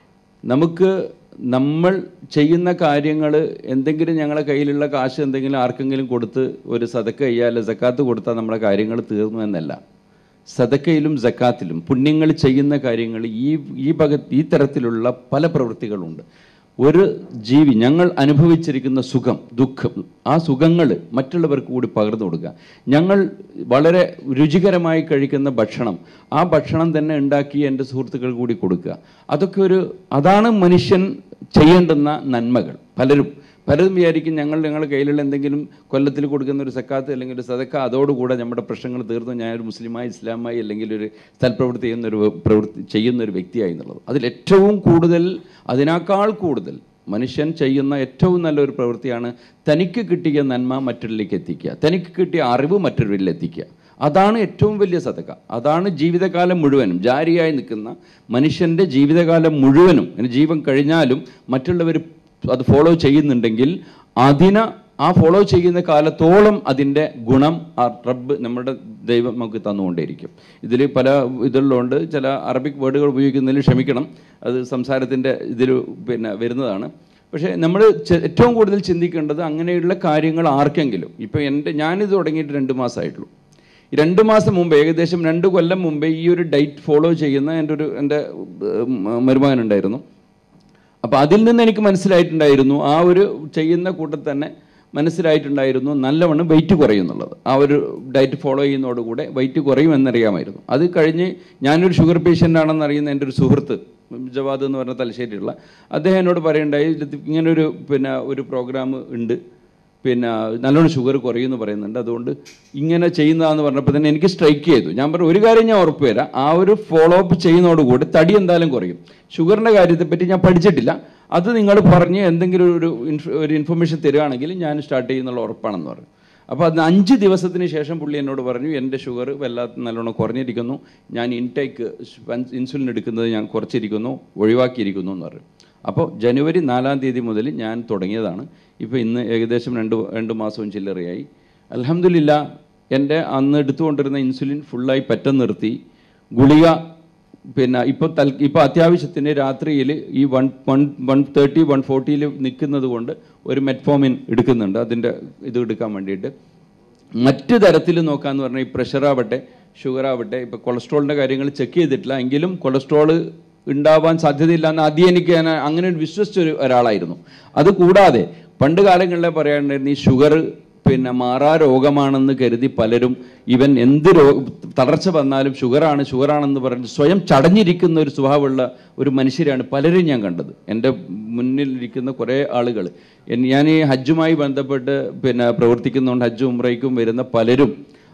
നമുക്ക് നമ്മൾ ചെയ്യുന്ന കാര്യങ്ങൾ എന്തെങ്കിലും ഞങ്ങളെ കയ്യിലുള്ള കാശ് എന്തെങ്കിലും ആർക്കെങ്കിലും കൊടുത്ത് ഒരു സതക്ക ചെയ്യാല്ല സക്കാത്ത് കൊടുത്താൽ നമ്മുടെ കാര്യങ്ങൾ തീർന്നു എന്നല്ല സതക്കയിലും സക്കാത്തിലും പുണ്യങ്ങൾ ചെയ്യുന്ന കാര്യങ്ങൾ ഈ ഈ ഭഗ ഈ തരത്തിലുള്ള പല പ്രവൃത്തികളുണ്ട് ഒരു ജീവി ഞങ്ങൾ അനുഭവിച്ചിരിക്കുന്ന സുഖം ദുഃഖം ആ സുഖങ്ങൾ മറ്റുള്ളവർക്ക് കൂടി പകർന്നു കൊടുക്കുക ഞങ്ങൾ വളരെ രുചികരമായി കഴിക്കുന്ന ഭക്ഷണം ആ ഭക്ഷണം തന്നെ ഉണ്ടാക്കി എൻ്റെ സുഹൃത്തുക്കൾ കൂടി കൊടുക്കുക അതൊക്കെ ഒരു അതാണ് മനുഷ്യൻ ചെയ്യേണ്ടുന്ന നന്മകൾ പലരും പലരും വിചാരിക്കും ഞങ്ങൾ ഞങ്ങളുടെ കയ്യിലുള്ള എന്തെങ്കിലും കൊല്ലത്തിൽ കൊടുക്കുന്ന ഒരു സക്കാത്ത് അല്ലെങ്കിൽ ഒരു സദക്ക അതോടുകൂടെ നമ്മുടെ പ്രശ്നങ്ങൾ തീർന്നു ഞാനൊരു മുസ്ലിമായി ഇസ്ലാമായി അല്ലെങ്കിൽ ഒരു സൽപ്രവൃത്തി ചെയ്യുന്ന ഒരു പ്രവൃത്തി ചെയ്യുന്ന ഒരു വ്യക്തിയായി എന്നുള്ളത് അതിൽ ഏറ്റവും കൂടുതൽ അതിനേക്കാൾ കൂടുതൽ മനുഷ്യൻ ചെയ്യുന്ന ഏറ്റവും നല്ലൊരു പ്രവൃത്തിയാണ് തനിക്ക് കിട്ടിയ നന്മ മറ്റൊരിലേക്ക് എത്തിക്കുക തനിക്ക് കിട്ടിയ അറിവ് മറ്റൊരുവരിൽ എത്തിക്കുക അതാണ് ഏറ്റവും വലിയ സതക അതാണ് ജീവിതകാലം മുഴുവനും ജാരിയായി നിൽക്കുന്ന മനുഷ്യൻ്റെ ജീവിതകാലം മുഴുവനും അതിന് ജീവൻ കഴിഞ്ഞാലും മറ്റുള്ളവർ അത് ഫോളോ ചെയ്യുന്നുണ്ടെങ്കിൽ അതിന് ആ ഫോളോ ചെയ്യുന്ന കാലത്തോളം അതിൻ്റെ ഗുണം ആ റബ്ബ് നമ്മുടെ ദൈവം നമുക്ക് തന്നുകൊണ്ടേയിരിക്കും ഇതിൽ പല ഇതിലുണ്ട് ചില അറബിക് വേർഡുകൾ ഉപയോഗിക്കുന്നതിൽ ക്ഷമിക്കണം അത് സംസാരത്തിൻ്റെ ഇതിൽ പിന്നെ വരുന്നതാണ് പക്ഷേ നമ്മൾ ഏറ്റവും കൂടുതൽ ചിന്തിക്കേണ്ടത് അങ്ങനെയുള്ള കാര്യങ്ങൾ ആർക്കെങ്കിലും ഇപ്പോൾ എൻ്റെ ഞാനിത് തുടങ്ങിയിട്ട് രണ്ട് മാസമായിട്ടുള്ളൂ ഈ രണ്ട് മാസം മുമ്പ് ഏകദേശം രണ്ട് കൊല്ലം മുമ്പേ ഈ ഒരു ഡയറ്റ് ഫോളോ ചെയ്യുന്ന എൻ്റെ ഒരു എൻ്റെ മരുമകനുണ്ടായിരുന്നു അപ്പോൾ അതിൽ നിന്ന് എനിക്ക് മനസ്സിലായിട്ടുണ്ടായിരുന്നു ആ ഒരു ചെയ്യുന്ന കൂട്ടത്തിൽ തന്നെ മനസ്സിലായിട്ടുണ്ടായിരുന്നു നല്ലവണ്ണം വെയിറ്റ് കുറയും എന്നുള്ളത് ആ ഒരു ഡയറ്റ് ഫോളോ ചെയ്യുന്നതോടുകൂടെ വെയിറ്റ് കുറയും എന്നറിയാമായിരുന്നു അത് കഴിഞ്ഞ് ഞാനൊരു ഷുഗർ പേഷ്യൻ്റ് ആണെന്ന് അറിയുന്ന എൻ്റെ ഒരു സുഹൃത്ത് ജവാദ് എന്ന് പറഞ്ഞ തലശ്ശേരിയുള്ള അദ്ദേഹം എന്നോട് പറയുണ്ടായി ഇത് ഇങ്ങനൊരു പിന്നെ ഒരു പ്രോഗ്രാം ഉണ്ട് പിന്നെ നല്ലോണം ഷുഗർ കുറയുമെന്ന് പറയുന്നുണ്ട് അതുകൊണ്ട് ഇങ്ങനെ ചെയ്യുന്നതാന്ന് പറഞ്ഞപ്പോൾ തന്നെ എനിക്ക് സ്ട്രൈക്ക് ചെയ്തു ഞാൻ പറഞ്ഞു ഒരു കാര്യം ഞാൻ ഉറപ്പ് തരാം ആ ഒരു ഫോളോ അപ്പ് ചെയ്യുന്നതോടുകൂടി തടി എന്തായാലും കുറയും ഷുഗറിൻ്റെ കാര്യത്തെപ്പറ്റി ഞാൻ പഠിച്ചിട്ടില്ല അത് നിങ്ങൾ പറഞ്ഞ് എന്തെങ്കിലും ഒരു ഇൻഫ- ഒരു ഇൻഫർമേഷൻ തരികയാണെങ്കിൽ ഞാൻ സ്റ്റാർട്ട് ചെയ്യുന്നുള്ള ഉറപ്പാണെന്ന് പറഞ്ഞു അപ്പോൾ അത് അഞ്ച് ദിവസത്തിന് ശേഷം പുള്ളി എന്നോട് പറഞ്ഞു എൻ്റെ ഷുഗർ വല്ലാത്ത നല്ലോണം കുറഞ്ഞിരിക്കുന്നു ഞാൻ ഇൻടേക്ക് ഇൻസുലിൻ എടുക്കുന്നത് ഞാൻ കുറച്ചിരിക്കുന്നു ഒഴിവാക്കിയിരിക്കുന്നു എന്ന് പറഞ്ഞു അപ്പോൾ ജനുവരി നാലാം തീയതി മുതൽ ഞാൻ തുടങ്ങിയതാണ് ഇപ്പോൾ ഇന്ന് ഏകദേശം രണ്ട് രണ്ട് മാസവും ചില്ലറയായി അലഹമില്ല എൻ്റെ അന്ന് എടുത്തുകൊണ്ടിരുന്ന ഇൻസുലിൻ ഫുള്ളായി പറ്റ നിർത്തി ഗുളിക പിന്നെ ഇപ്പോൾ തൽ ഇപ്പോൾ അത്യാവശ്യത്തിന് രാത്രിയിൽ ഈ one one one thirty one ഫോർട്ടിയിൽ നിൽക്കുന്നത് കൊണ്ട് ഒരു മെറ്റ്ഫോമിൻ എടുക്കുന്നുണ്ട് അതിൻ്റെ ഇത് എടുക്കാൻ വേണ്ടിയിട്ട് മറ്റ് തരത്തിൽ നോക്കാന്ന് പറഞ്ഞാൽ ഈ പ്രഷർ ആവട്ടെ ഷുഗർ ആവട്ടെ ഇപ്പോൾ കൊളസ്ട്രോളിൻ്റെ കാര്യങ്ങൾ ചെക്ക് ചെയ്തിട്ടില്ല എങ്കിലും കൊളസ്ട്രോൾ ഉണ്ടാവാൻ സാധ്യതയില്ല എന്ന് ആദ്യം എനിക്ക് ഞാൻ അങ്ങനെ ഒരു വിശ്വസിച്ച ഒരു ഒരാളായിരുന്നു അത് കൂടാതെ പണ്ട് കാലങ്ങളിലെ പറയാനുണ്ടായിരുന്നു ഈ ഷുഗർ പിന്നെ മാറാ രോഗമാണെന്ന് കരുതി പലരും ഇവൻ എന്ത് രോ തളർച്ച വന്നാലും ഷുഗറാണ് ഷുഗറാണെന്ന് പറഞ്ഞ് സ്വയം ചടഞ്ഞിരിക്കുന്ന ഒരു സ്വഭാവമുള്ള ഒരു മനുഷ്യരാണ് പലരും ഞാൻ കണ്ടത് എൻ്റെ മുന്നിലിരിക്കുന്ന കുറേ ആളുകൾ എൻ- ഞാൻ ഈ ഹജ്ജുമായി ബന്ധപ്പെട്ട് പിന്നെ പ്രവർത്തിക്കുന്നതുകൊണ്ട് ഹജ്ജ് ഉംറയ്ക്കും വരുന്ന പലരും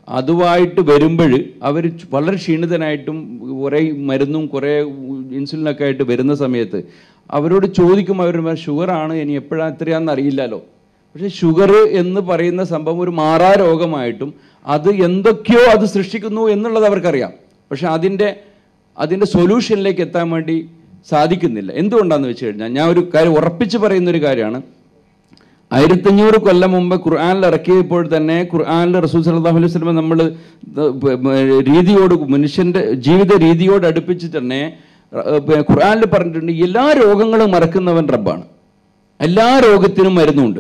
അതുമായിട്ട് വരുമ്പോൾ അവർ വളരെ ക്ഷീണിതനായിട്ടും കുറേ മരുന്നും കുറേ ഇൻസുലിനൊക്കെ ആയിട്ട് വരുന്ന സമയത്ത് അവരോട് ചോദിക്കും അവർ ഷുഗറാണ് ഇനി എപ്പോഴാണ് എത്രയാണെന്ന് അറിയില്ലല്ലോ പക്ഷേ ഷുഗർ എന്ന് പറയുന്ന സംഭവം ഒരു മാറാ രോഗമായിട്ടും അത് എന്തൊക്കെയോ അത് സൃഷ്ടിക്കുന്നു എന്നുള്ളത് അവർക്കറിയാം പക്ഷെ അതിൻ്റെ അതിൻ്റെ സൊല്യൂഷനിലേക്ക് എത്താൻ വേണ്ടി സാധിക്കുന്നില്ല എന്തുകൊണ്ടാണെന്ന് വെച്ച് കഴിഞ്ഞാൽ ഞാൻ ഒരു കാര്യം ഉറപ്പിച്ച് പറയുന്ന ഒരു കാര്യമാണ് ആയിരത്തഞ്ഞൂറ് കൊല്ലം മുമ്പ് ഖുർആാനിൽ ഇറക്കിയപ്പോൾ തന്നെ ഖുർആാനിൽ റസൂൽ സല്ലല്ലാഹു അലൈഹി വസല്ലം നമ്മൾ രീതിയോട് മനുഷ്യന്റെ ജീവിത രീതിയോട് അടുപ്പിച്ച് തന്നെ ഏർ, ഖുർആാനിൽ പറഞ്ഞിട്ടുണ്ട് എല്ലാ രോഗങ്ങളും മറക്കുന്നവൻ റബ്ബാണ് എല്ലാ രോഗത്തിനും മരുന്നുണ്ട്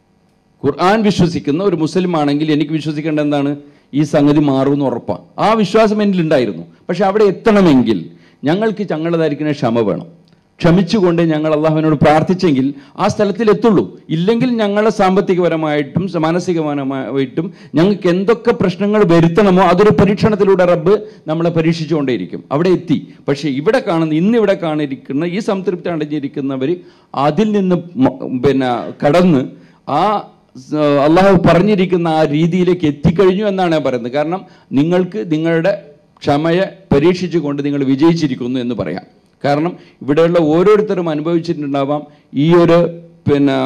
ഖുർആൻ വിശ്വസിക്കുന്ന ഒരു മുസ്ലിം ആണെങ്കിൽ എനിക്ക് വിശ്വസിക്കേണ്ട എന്താണ് ഈ സംഗതി മാറുമെന്ന് ഉറപ്പാണ് ആ വിശ്വാസം എന്നിലുണ്ടായിരുന്നു പക്ഷെ അവിടെ എത്തണമെങ്കിൽ ഞങ്ങൾക്ക് ഞങ്ങളുടേതായിരിക്കുന്ന ക്ഷമ വേണം ക്ഷമിച്ചുകൊണ്ട് ഞങ്ങൾ അള്ളാഹുവിനോട് പ്രാർത്ഥിച്ചെങ്കിൽ ആ സ്ഥലത്തിൽ എത്തുള്ളൂ ഇല്ലെങ്കിൽ ഞങ്ങളെ സാമ്പത്തികപരമായിട്ടും മാനസികപരമായിട്ടും ഞങ്ങൾക്ക് എന്തൊക്കെ പ്രശ്നങ്ങൾ വരുത്തണമോ അതൊരു പരീക്ഷണത്തിലൂടെ റബ്ബ് നമ്മളെ പരീക്ഷിച്ചുകൊണ്ടേയിരിക്കും അവിടെ എത്തി പക്ഷേ ഇവിടെ കാണുന്ന ഇന്ന് ഇവിടെ കാണിരിക്കുന്ന ഈ സംതൃപ്തി അടഞ്ഞിരിക്കുന്നവർ അതിൽ നിന്ന് മ- പിന്നെ കടന്ന് ആ സ- അള്ളാഹു പറഞ്ഞിരിക്കുന്ന ആ രീതിയിലേക്ക് എത്തിക്കഴിഞ്ഞു എന്നാണ് ഞാൻ പറയുന്നത് കാരണം നിങ്ങൾക്ക് നിങ്ങളുടെ ക്ഷമയെ പരീക്ഷിച്ചുകൊണ്ട് നിങ്ങൾ വിജയിച്ചിരിക്കുന്നു എന്ന് പറയാം കാരണം ഇവിടെയുള്ള ഓരോരുത്തരും അനുഭവിച്ചിട്ടുണ്ടാവാം ഈ ഒരു പിന്നെ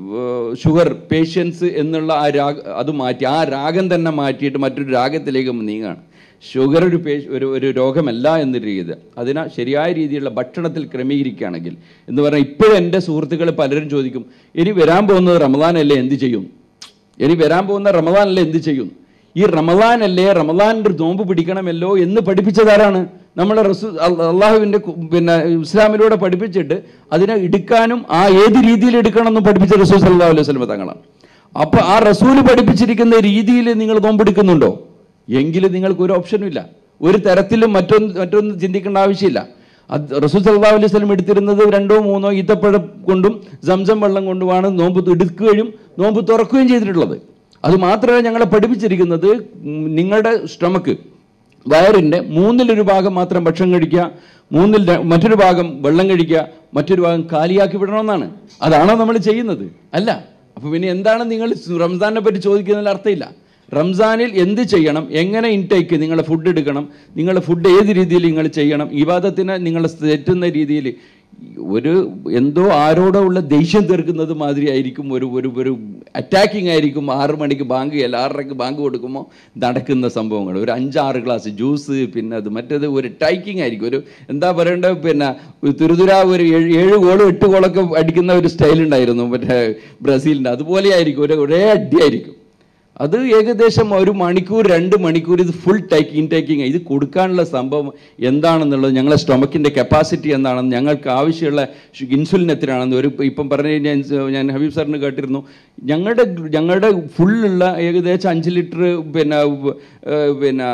ഷുഗർ പേഷ്യൻസ് എന്നുള്ള ആ രാഗ അത് മാറ്റി ആ രാഗം തന്നെ മാറ്റിയിട്ട് മറ്റൊരു രാഗത്തിലേക്ക് നീങ്ങാണ് ഷുഗർ ഒരു പേ ഒരു ഒരു രോഗമല്ല എന്നൊരു രീതി അതിനെ ശരിയായ രീതിയിലുള്ള ഭക്ഷണത്തിൽ ക്രമീകരിക്കുകയാണെങ്കിൽ എന്ന് പറഞ്ഞാൽ ഇപ്പോഴും എൻ്റെ സുഹൃത്തുക്കൾ പലരും ചോദിക്കും ഇനി വരാൻ പോകുന്നത് റമദാനല്ലേ എന്ത് ചെയ്യും ഇനി വരാൻ പോകുന്ന റമദാനല്ലേ എന്ത് ചെയ്യും ഈ റമദാനല്ലേ റമദാനിൻ്റെ ഒരു നോമ്പ് പിടിക്കണമല്ലോ എന്ന് പഠിപ്പിച്ചതാരാണ് നമ്മളെ റസൂ അള്ളാഹുവിൻ്റെ പിന്നെ ഇസ്ലാമിലൂടെ പഠിപ്പിച്ചിട്ട് അതിനെ എടുക്കാനും ആ ഏത് രീതിയിൽ എടുക്കണം എന്ന് പഠിപ്പിച്ച റസൂൽ സല്ലല്ലാഹു അലൈഹി വസല്ലം തങ്ങളാണ് അപ്പൊ ആ റസൂല് പഠിപ്പിച്ചിരിക്കുന്ന രീതിയിൽ നിങ്ങൾ നോമ്പെടുക്കുന്നുണ്ടോ എങ്കിൽ നിങ്ങൾക്ക് ഒരു ഓപ്ഷനും ഇല്ല ഒരു തരത്തിലും മറ്റൊന്ന് മറ്റൊന്ന് ചിന്തിക്കേണ്ട ആവശ്യമില്ല അത് റസൂൽ സല്ലല്ലാഹു അലൈഹി വസല്ലം എടുത്തിരുന്നത് രണ്ടോ മൂന്നോ ഈത്തപ്പഴം കൊണ്ടും സംസം വെള്ളം കൊണ്ടുമാണ് നോമ്പ് എടുക്കുകയും നോമ്പ് തുറക്കുകയും ചെയ്തിട്ടുള്ളത് അത് മാത്രമല്ല ഞങ്ങളെ പഠിപ്പിച്ചിരിക്കുന്നത് ഉം, നിങ്ങളുടെ സ്റ്റൊമക്ക് വയറിൻ്റെ മൂന്നിലൊരു ഭാഗം മാത്രം ഭക്ഷണം കഴിക്കുക മൂന്നിൽ ര- മറ്റൊരു ഭാഗം വെള്ളം കഴിക്കുക മറ്റൊരു ഭാഗം കാലിയാക്കി വിടണമെന്നാണ് അതാണോ നമ്മൾ ചെയ്യുന്നത് അല്ല അപ്പോൾ പിന്നെ എന്താണ് നിങ്ങൾ റംസാനെ പറ്റി ചോദിക്കുന്നതിൽ അർത്ഥമില്ല റംസാനിൽ എന്ത് ചെയ്യണം എങ്ങനെ ഇൻടേക്ക് നിങ്ങളെ ഫുഡ് എടുക്കണം നിങ്ങളെ ഫുഡ് ഏത് രീതിയിൽ നിങ്ങൾ ചെയ്യണം വിവാദത്തിന് നിങ്ങൾ തെറ്റുന്ന രീതിയിൽ ഒരു എന്തോ ആരോടോ ഉള്ള ദേഷ്യം തീർക്കുന്നത് മാതിരി ആയിരിക്കും ഒരു ഒരു ഒരു അറ്റാക്കിംഗ് ആയിരിക്കും ആറ് മണിക്ക് ബാങ്ക് അല്ല ആറരയ്ക്ക് ബാങ്ക് കൊടുക്കുമ്പോൾ നടക്കുന്ന സംഭവങ്ങൾ ഒരു അഞ്ചാറ് ഗ്ലാസ് ജ്യൂസ് പിന്നെ അത് മറ്റേത് ഒരു ടൈക്കിംഗ് ആയിരിക്കും ഒരു എന്താ പറയേണ്ടത് പിന്നെ തുരുതുര ഒരു ഏഴ് ഏഴ് ഗോളും എട്ട് ഗോളൊക്കെ അടിക്കുന്ന ഒരു സ്റ്റൈൽ ഉണ്ടായിരുന്നു മറ്റേ ബ്രസീലിൻ്റെ അതുപോലെ ആയിരിക്കും ഒരു ഒരേ അടിയായിരിക്കും അത് ഏകദേശം ഒരു മണിക്കൂർ രണ്ട് മണിക്കൂർ ഇത് ഫുൾ ടേക്ക് ഇൻടേക്കിങ് ഇത് കൊടുക്കാനുള്ള സംഭവം എന്താണെന്നുള്ളത് ഞങ്ങളെ സ്റ്റൊമക്കിൻ്റെ കപ്പാസിറ്റി എന്താണെന്ന് ഞങ്ങൾക്ക് ആവശ്യമുള്ള ഷു- ഇൻസുലിൻ എത്രയാണെന്ന് ഒരു ഇപ്പം പറഞ്ഞു കഴിഞ്ഞാൽ ഞാൻ ഹബീബ് സാറിന് കേട്ടിരുന്നു ഞങ്ങളുടെ ഞങ്ങളുടെ ഫുള്ളുള്ള ഏകദേശം അഞ്ച് ലിറ്റർ പിന്നെ ഏർ പിന്നെ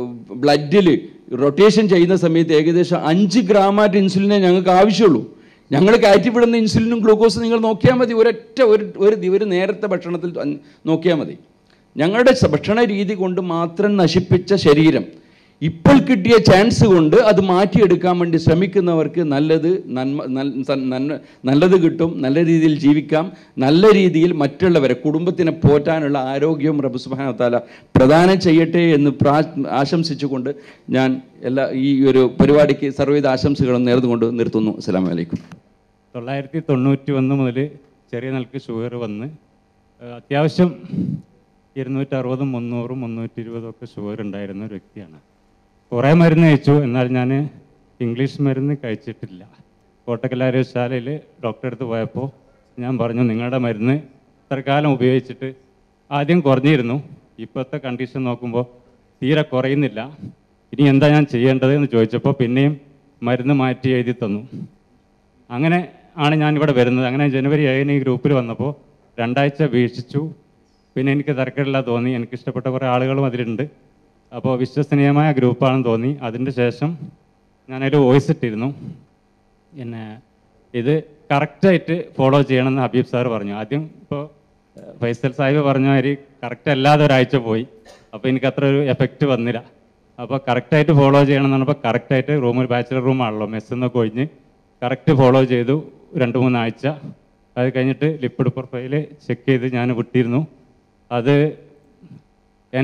ബ്ലഡിൽ റൊട്ടേഷൻ ചെയ്യുന്ന സമയത്ത് ഏകദേശം അഞ്ച് ഗ്രാമാറ്റ് ഇൻസുലിനെ ഞങ്ങൾക്ക് ആവശ്യമുള്ളൂ ഞങ്ങൾ കയറ്റിവിടുന്ന ഇൻസുലിനും ഗ്ലൂക്കോസും നിങ്ങൾ നോക്കിയാൽ മതി ഒരൊറ്റ ഒരു ഒരു ദി- ഒരു നേരത്തെ ഭക്ഷണത്തിൽ അൻ- നോക്കിയാൽ മതി ഞങ്ങളുടെ സ- ഭക്ഷണ രീതി കൊണ്ട് മാത്രം നശിപ്പിച്ച ശരീരം ഇപ്പോൾ കിട്ടിയ ചാൻസ് കൊണ്ട് അത് മാറ്റിയെടുക്കാൻ വേണ്ടി ശ്രമിക്കുന്നവർക്ക് നല്ലത് നന്മ നൽ- സ- നന്മ നല്ലത് കിട്ടും നല്ല രീതിയിൽ ജീവിക്കാം നല്ല രീതിയിൽ മറ്റുള്ളവരെ കുടുംബത്തിനെ പോറ്റാനുള്ള ആരോഗ്യവും റബ്ബ് സുബ്ഹാനഹു വ തആല പ്രദാനം ചെയ്യട്ടെ എന്ന് പ്രാ ആശംസിച്ചുകൊണ്ട് ഞാൻ എല്ലാ ഈ ഒരു പരിപാടിക്ക് സർവ്വവിധ ആശംസകളും നേർന്നുകൊണ്ട് നിർത്തുന്നു അസ്സലാമു അലൈക്കും തൊള്ളായിരത്തി തൊണ്ണൂറ്റി ഒന്ന് മുതൽ ചെറിയ നിലക്ക് ഷുഗർ വന്ന് ഏഹ് അത്യാവശ്യം ഇരുന്നൂറ്ററുപതും മുന്നൂറും മുന്നൂറ്റി ഇരുപതും ഒക്കെ ഷുഗർ ഉണ്ടായിരുന്ന ഒരു വ്യക്തിയാണ് കുറേ മരുന്ന് കഴിച്ചു എന്നാൽ ഞാൻ ഇംഗ്ലീഷ് മരുന്ന് കഴിച്ചിട്ടില്ല കോട്ടക്കലാരോശാലയിൽ ഡോക്ടറെ അടുത്ത് പോയപ്പോൾ ഞാൻ പറഞ്ഞു നിങ്ങളുടെ മരുന്ന് ഇത്ര കാലം ഉപയോഗിച്ചിട്ട് ആദ്യം കുറഞ്ഞിരുന്നു ഇപ്പോഴത്തെ കണ്ടീഷൻ നോക്കുമ്പോൾ തീരെ കുറയുന്നില്ല ഇനി എന്താ ഞാൻ ചെയ്യേണ്ടത് എന്ന് ചോദിച്ചപ്പോൾ പിന്നെയും മരുന്ന് മാറ്റി എഴുതി തന്നു അങ്ങനെ ആണ് ഞാൻ ഇവിടെ വരുന്നത് അങ്ങനെ ജനുവരി ഏഴിന് ഈ ഗ്രൂപ്പിൽ വന്നപ്പോൾ രണ്ടാഴ്ച വീക്ഷിച്ചു പിന്നെ എനിക്ക് തരക്കേടില്ല തോന്നി എനിക്ക് ഇഷ്ടപ്പെട്ട കുറേ ആളുകളും അതിലുണ്ട് അപ്പോൾ വിശ്വസനീയമായ ഗ്രൂപ്പാണെന്ന് തോന്നി അതിൻ്റെ ശേഷം ഞാനൊരു വോയിസ് ഇട്ടിരുന്നു പിന്നെ ഇത് കറക്റ്റായിട്ട് ഫോളോ ചെയ്യണമെന്ന് ഹബീബ് സാർ പറഞ്ഞു ആദ്യം ഇപ്പോൾ ഫൈസൽ സാഹിബ് പറഞ്ഞ മാതിരി കറക്റ്റ് അല്ലാതെ ഒരാഴ്ച പോയി അപ്പോൾ എനിക്ക് അത്ര ഒരു എഫക്റ്റ് വന്നില്ല അപ്പോൾ കറക്റ്റായിട്ട് ഫോളോ ചെയ്യണം എന്ന് പറഞ്ഞപ്പോൾ കറക്റ്റായിട്ട് റൂമിൽ ബാച്ചിലർ റൂമാണല്ലോ മെസ്സ് എന്നൊക്കെ ഒഴിഞ്ഞ് കറക്റ്റ് ഫോളോ ചെയ്തു രണ്ട് മൂന്നാഴ്ച അത് കഴിഞ്ഞിട്ട് ലിപ്പിഡ് പ്രൊഫൈൽ ചെക്ക് ചെയ്ത് ഞാൻ വിട്ടിരുന്നു അത് എന്നെ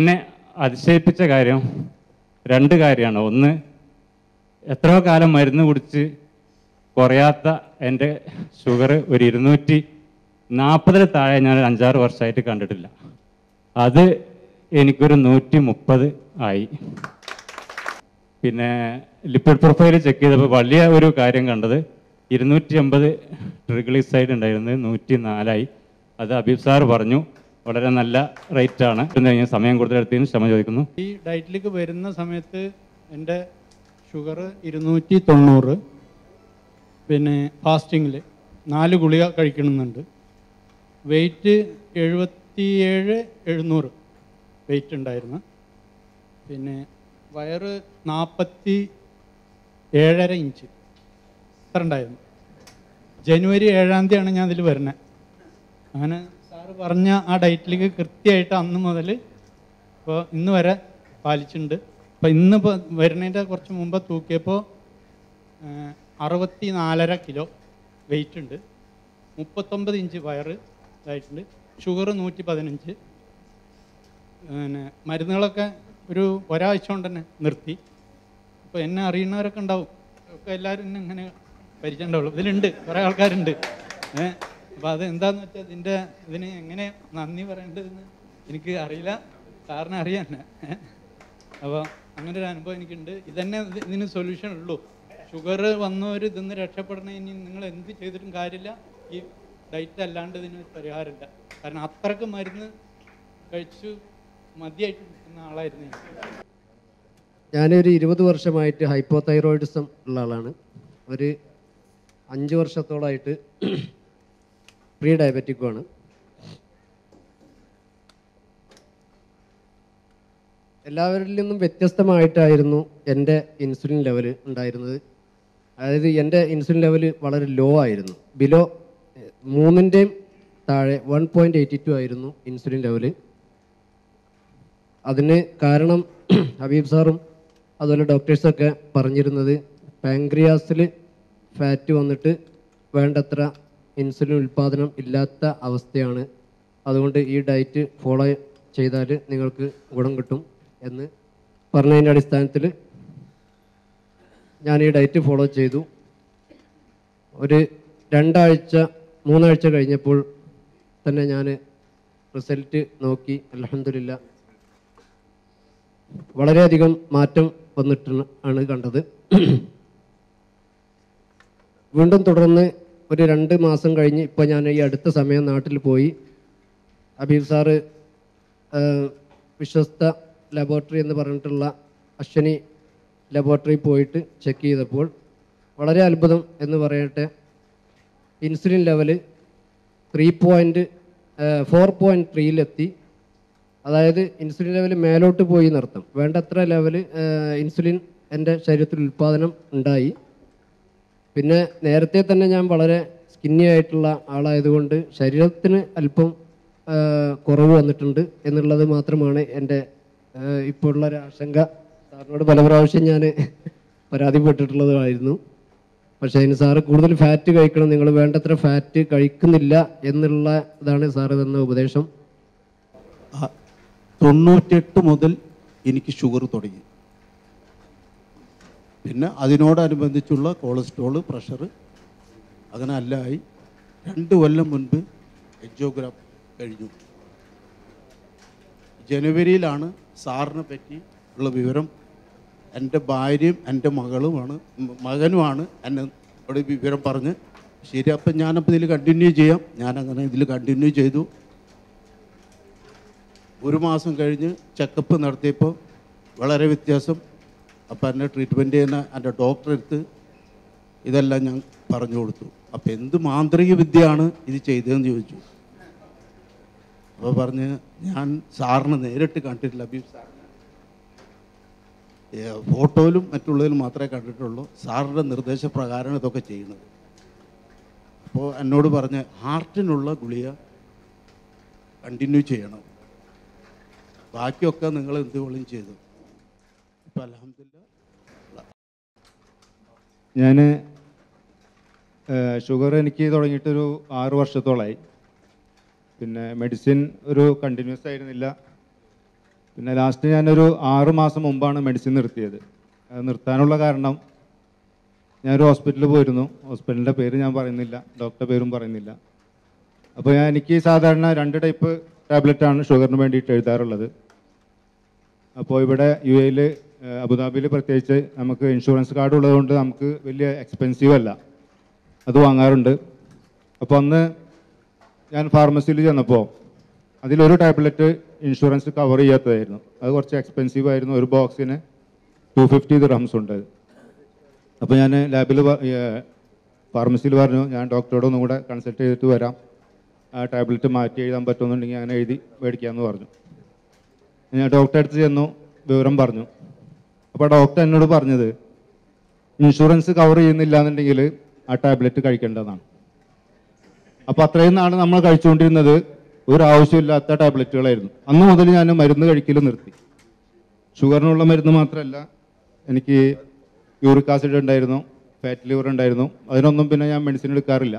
അതിശയിപ്പിച്ച കാര്യം രണ്ട് കാര്യമാണ് ഒന്ന് എത്രയോ കാലം മരുന്ന് കുടിച്ച് കുറയാത്ത എൻ്റെ ഷുഗർ ഒരു ഇരുന്നൂറ്റി നാൽപ്പതിൽ താഴെ ഞാൻ ഒരു അഞ്ചാറ് വർഷമായിട്ട് കണ്ടിട്ടില്ല അത് എനിക്കൊരു നൂറ്റി മുപ്പത് ആയി പിന്നെ ലിപ്പിഡ് പ്രൊഫൈൽ ചെക്ക് ചെയ്തപ്പോൾ വലിയ ഒരു കാര്യം കണ്ടത് ഇരുന്നൂറ്റി അമ്പത് ട്രിഗ്ലിസൈഡ് ഉണ്ടായിരുന്നത് നൂറ്റി നാലായി അത് അബീബ് സാർ പറഞ്ഞു വളരെ നല്ല റേറ്റ് ആണ് പിന്നെ ഞാൻ സമയം കൂടുതലെടുത്തതിന് ക്ഷമ ചോദിക്കുന്നു ഈ ഡയറ്റിലേക്ക് വരുന്ന സമയത്ത് എൻ്റെ ഷുഗർ ഇരുന്നൂറ്റി തൊണ്ണൂറ് പിന്നെ ഫാസ്റ്റിങ്ങിൽ നാല് ഗുളിക കഴിക്കണമെന്നുണ്ട് വെയിറ്റ് എഴുപത്തിയേഴ് എഴുന്നൂറ് വെയിറ്റ് ഉണ്ടായിരുന്നു പിന്നെ വയറ് നാൽപ്പത്തി ഏഴര ഇഞ്ച് ഇത്ര ഉണ്ടായിരുന്നു ജനുവരി ഏഴാം തീയതിയാണ് ഞാൻ ഇതിൽ വരുന്നത് അങ്ങനെ സാറ് പറഞ്ഞ ആ ഡയറ്റിലേക്ക് കൃത്യമായിട്ട് അന്ന് മുതൽ ഇപ്പോൾ ഇന്ന് വരെ പാലിച്ചിട്ടുണ്ട് അപ്പോൾ ഇന്ന് ഇപ്പോൾ വരുന്നതിൻ്റെ കുറച്ച് മുമ്പ് തൂക്കിയപ്പോൾ അറുപത്തി നാലര കിലോ വെയിറ്റ് ഉണ്ട് മുപ്പത്തൊമ്പത് ഇഞ്ച് വയറ് ഇതായിട്ടുണ്ട് ഷുഗർ നൂറ്റി പതിനഞ്ച് പിന്നെ മരുന്നുകളൊക്കെ ഒരു ഒരാഴ്ച കൊണ്ട് തന്നെ നിർത്തി അപ്പോൾ എന്നെ അറിയുന്നവരൊക്കെ ഉണ്ടാവും ഒക്കെ എല്ലാവരും എന്നെ ഇങ്ങനെ പരിചയം ഉണ്ടാവുള്ളൂ ഇതിലുണ്ട് കുറേ ആൾക്കാരുണ്ട് ഏഹ് അപ്പോൾ അത് എന്താന്ന് വെച്ചാൽ ഇതിൻ്റെ ഇതിന് എങ്ങനെ നന്ദി പറയേണ്ടതെന്ന് എനിക്ക് അറിയില്ല സാറിന് അറിയാൻ അപ്പോൾ അങ്ങനെ ഒരു അനുഭവം എനിക്കുണ്ട് ഇതന്നെ ഇത് ഇതിന് സൊല്യൂഷൻ ഉള്ളൂ ഷുഗർ വന്നവർ ഇതിന്ന് രക്ഷപ്പെടണേ ഇനി നിങ്ങൾ എന്ത് ചെയ്തിട്ടും കാര്യമില്ല ഈ ഡയറ്റ് അല്ലാണ്ട് ഇതിന് പരിഹാരമില്ല കാരണം അത്രക്ക് മരുന്ന് കഴിച്ചു മതിയായിട്ട് നിൽക്കുന്ന ആളായിരുന്നു ഞാൻ ഞാനൊരു ഇരുപത് വർഷമായിട്ട് ഹൈപ്പോതൈറോയിഡിസം ഉള്ള ആളാണ് ഒരു അഞ്ച് വർഷത്തോളമായിട്ട് പ്രീ ഡയബറ്റിക്കുമാണ് എല്ലാവരിൽ നിന്നും വ്യത്യസ്തമായിട്ടായിരുന്നു എൻ്റെ ഇൻസുലിൻ ലെവൽ ഉണ്ടായിരുന്നത് അതായത് എൻ്റെ ഇൻസുലിൻ ലെവൽ വളരെ ലോ ആയിരുന്നു ബിലോ മൂന്നിൻ്റെയും താഴെ വൺ പോയിൻറ്റ് എയ്റ്റി ടു ആയിരുന്നു ഇൻസുലിൻ ലെവൽ അതിന് കാരണം ഹബീബ് സാറും അതുപോലെ ഡോക്ടേഴ്സൊക്കെ പറഞ്ഞിരുന്നത് പാങ്ക്രിയാസിൽ ഫാറ്റ് വന്നിട്ട് വേണ്ടത്ര ഇൻസുലിൻ ഉൽപ്പാദനം ഇല്ലാത്ത അവസ്ഥയാണ് അതുകൊണ്ട് ഈ ഡയറ്റ് ഫോളോ ചെയ്താൽ നിങ്ങൾക്ക് ഗുണം കിട്ടും എന്ന് പറഞ്ഞതിൻ്റെ അടിസ്ഥാനത്തിൽ ഞാൻ ഈ ഡയറ്റ് ഫോളോ ചെയ്തു ഒരു രണ്ടാഴ്ച മൂന്നാഴ്ച കഴിഞ്ഞപ്പോൾ തന്നെ ഞാൻ റിസൾട്ട് നോക്കി അലഹമില്ല വളരെയധികം മാറ്റം വന്നിട്ട് ആണ് കണ്ടത് വീണ്ടും തുടർന്ന് ഒരു രണ്ട് മാസം കഴിഞ്ഞ് ഇപ്പോൾ ഞാൻ ഈ അടുത്ത സമയം നാട്ടിൽ പോയി അബീബ് സാറ് ആ, വിശ്വസ്ത ലബോറട്ടറി എന്ന് പറഞ്ഞിട്ടുള്ള അശ്വനി ലബോറട്ടറി പോയിട്ട് ചെക്ക് ചെയ്തപ്പോൾ വളരെ അത്ഭുതം എന്ന് പറയട്ടെ insulin level three point four point ത്രീയിലെത്തി അതായത് ഇൻസുലിൻ ലെവൽ മേലോട്ട് പോയി എന്നർത്ഥം വേണ്ടത്ര ലെവൽ ഇൻസുലിൻ എൻ്റെ ശരീരത്തിൽ ഉൽപ്പാദനം ഉണ്ടായി പിന്നെ നേരത്തെ തന്നെ ഞാൻ വളരെ സ്കിന്നി ആയിട്ടുള്ള ആളായതുകൊണ്ട് ശരീരത്തിന് അല്പം ആ, കുറവ് വന്നിട്ടുണ്ട് എന്നുള്ളത് മാത്രമാണ് എൻ്റെ ആ, ഇപ്പോൾ ഉള്ള ഒരു ആശങ്ക സാറിനോട് പല പ്രാവശ്യം ഞാൻ പരാതിപ്പെട്ടിട്ടുള്ളതായിരുന്നു പക്ഷേ അതിന് സാറ് കൂടുതൽ ഫാറ്റ് കഴിക്കണം നിങ്ങൾ വേണ്ടത്ര ഫാറ്റ് കഴിക്കുന്നില്ല എന്നുള്ള ഇതാണ് സാറ് തന്ന ഉപദേശം ആ, തൊണ്ണൂറ്റെട്ട് മുതൽ എനിക്ക് ഷുഗർ തുടങ്ങി പിന്നെ അതിനോടനുബന്ധിച്ചുള്ള കൊളസ്ട്രോൾ പ്രഷർ അങ്ങനെ അല്ലായി രണ്ട് കൊല്ലം മുൻപ് എൻജിയോഗ്രാം കഴിഞ്ഞു ജനുവരിയിലാണ് സാറിനെ പറ്റി ഉള്ള വിവരം എൻ്റെ ഭാര്യയും എൻ്റെ മകളുമാണ് മ- മകനുമാണ് എന്നെ ഇവിടെ വിവരം പറഞ്ഞ് ശരി അപ്പം ഞാനപ്പോൾ ഇതിൽ കണ്ടിന്യൂ ചെയ്യാം ഞാനങ്ങനെ ഇതിൽ കണ്ടിന്യൂ ചെയ്തു ഒരു മാസം കഴിഞ്ഞ് ചെക്കപ്പ് നടത്തിയപ്പോൾ വളരെ വ്യത്യാസം അപ്പോൾ എന്നെ ട്രീറ്റ്മെൻറ്റ് ചെയ്യുന്ന എൻ്റെ ഡോക്ടറെ അടുത്ത് ഇതെല്ലാം ഞാൻ പറഞ്ഞു കൊടുത്തു അപ്പോൾ എന്ത് മാന്ത്രിക വിദ്യയാണ് ഇത് ചെയ്തതെന്ന് ചോദിച്ചു അപ്പോൾ പറഞ്ഞ് ഞാൻ സാറിനെ നേരിട്ട് കണ്ടിട്ടില്ല അബീബ് സാറിനെ ഏ, ഫോട്ടോയിലും മറ്റുള്ളതിലും മാത്രമേ കണ്ടിട്ടുള്ളൂ സാറിൻ്റെ നിർദ്ദേശപ്രകാരമാണ് ഇതൊക്കെ ചെയ്യുന്നത് അപ്പോൾ എന്നോട് പറഞ്ഞ് ഹാർട്ടിനുള്ള ഗുളിക കണ്ടിന്യൂ ചെയ്യണം ബാക്കിയൊക്കെ നിങ്ങൾ എന്തുകൊള്ളും ചെയ്തു ഇപ്പം അലഹമില്ല ഞാൻ ഷുഗർ എനിക്ക് തുടങ്ങിയിട്ടൊരു ആറ് വർഷത്തോളമായി പിന്നെ മെഡിസിൻ ഒരു കണ്ടിന്യൂസ് ആയിരുന്നില്ല പിന്നെ ലാസ്റ്റ് ഞാനൊരു ആറ് മാസം മുമ്പാണ് മെഡിസിൻ നിർത്തിയത് അത് നിർത്താനുള്ള കാരണം ഞാനൊരു ഹോസ്പിറ്റലിൽ പോയിരുന്നു ഹോസ്പിറ്റലിൻ്റെ പേര് ഞാൻ പറയുന്നില്ല ഡോക്ടറുടെ പേരും പറയുന്നില്ല അപ്പോൾ ഞാൻ എനിക്ക് സാധാരണ രണ്ട് ടൈപ്പ് ടാബ്ലറ്റാണ് ഷുഗറിന് വേണ്ടിയിട്ട് എഴുതാറുള്ളത് അപ്പോൾ ഇവിടെ യു എയിൽ അബുദാബിയിൽ പ്രത്യേകിച്ച് നമുക്ക് ഇൻഷുറൻസ് കാർഡ് ഉള്ളതുകൊണ്ട് നമുക്ക് വലിയ എക്സ്പെൻസീവ് അല്ല അത് വാങ്ങാറുണ്ട് അപ്പോൾ അന്ന് ഞാൻ ഫാർമസിയിൽ ചെന്നപ്പോൾ അതിലൊരു ടാബ്ലറ്റ് ഇൻഷുറൻസ് കവർ ചെയ്യാത്തതായിരുന്നു അത് കുറച്ച് എക്സ്പെൻസീവ് ആയിരുന്നു ഒരു ബോക്സിന് ടു ഫിഫ്റ്റി റംസ് ഉണ്ട് അപ്പോൾ ഞാൻ ലാബിൽ ഫാർമസിയിൽ പറഞ്ഞു ഞാൻ ഡോക്ടറോട് ഒന്നും കൂടെ കൺസൾട്ട് ചെയ്തിട്ട് വരാം ആ ടാബ്ലറ്റ് മാറ്റി എഴുതാൻ പറ്റുമെന്നുണ്ടെങ്കിൽ അങ്ങനെ എഴുതി മേടിക്കാമെന്ന് പറഞ്ഞു ഞാൻ ഡോക്ടറെ അടുത്ത് ചെന്നു വിവരം പറഞ്ഞു അപ്പോൾ ഡോക്ടർ എന്നോട് പറഞ്ഞത് ഇൻഷുറൻസ് കവർ ചെയ്യുന്നില്ല എന്നുണ്ടെങ്കിൽ ആ ടാബ്ലറ്റ് കഴിക്കേണ്ടതാണ് അപ്പോൾ അത്രയും നാൾ നമ്മൾ കഴിച്ചുകൊണ്ടിരുന്നത് ഒരു ആവശ്യമില്ലാത്ത ടാബ്ലറ്റുകളായിരുന്നു അന്ന് മുതൽ ഞാൻ മരുന്ന് കഴിക്കൽ നിർത്തി ഷുഗറിനുള്ള മരുന്ന് മാത്രമല്ല എനിക്ക് യൂറിക് ആസിഡ് ഉണ്ടായിരുന്നു ഫാറ്റ് ലിവർ ഉണ്ടായിരുന്നു അതിനൊന്നും പിന്നെ ഞാൻ മെഡിസിൻ എടുക്കാറില്ല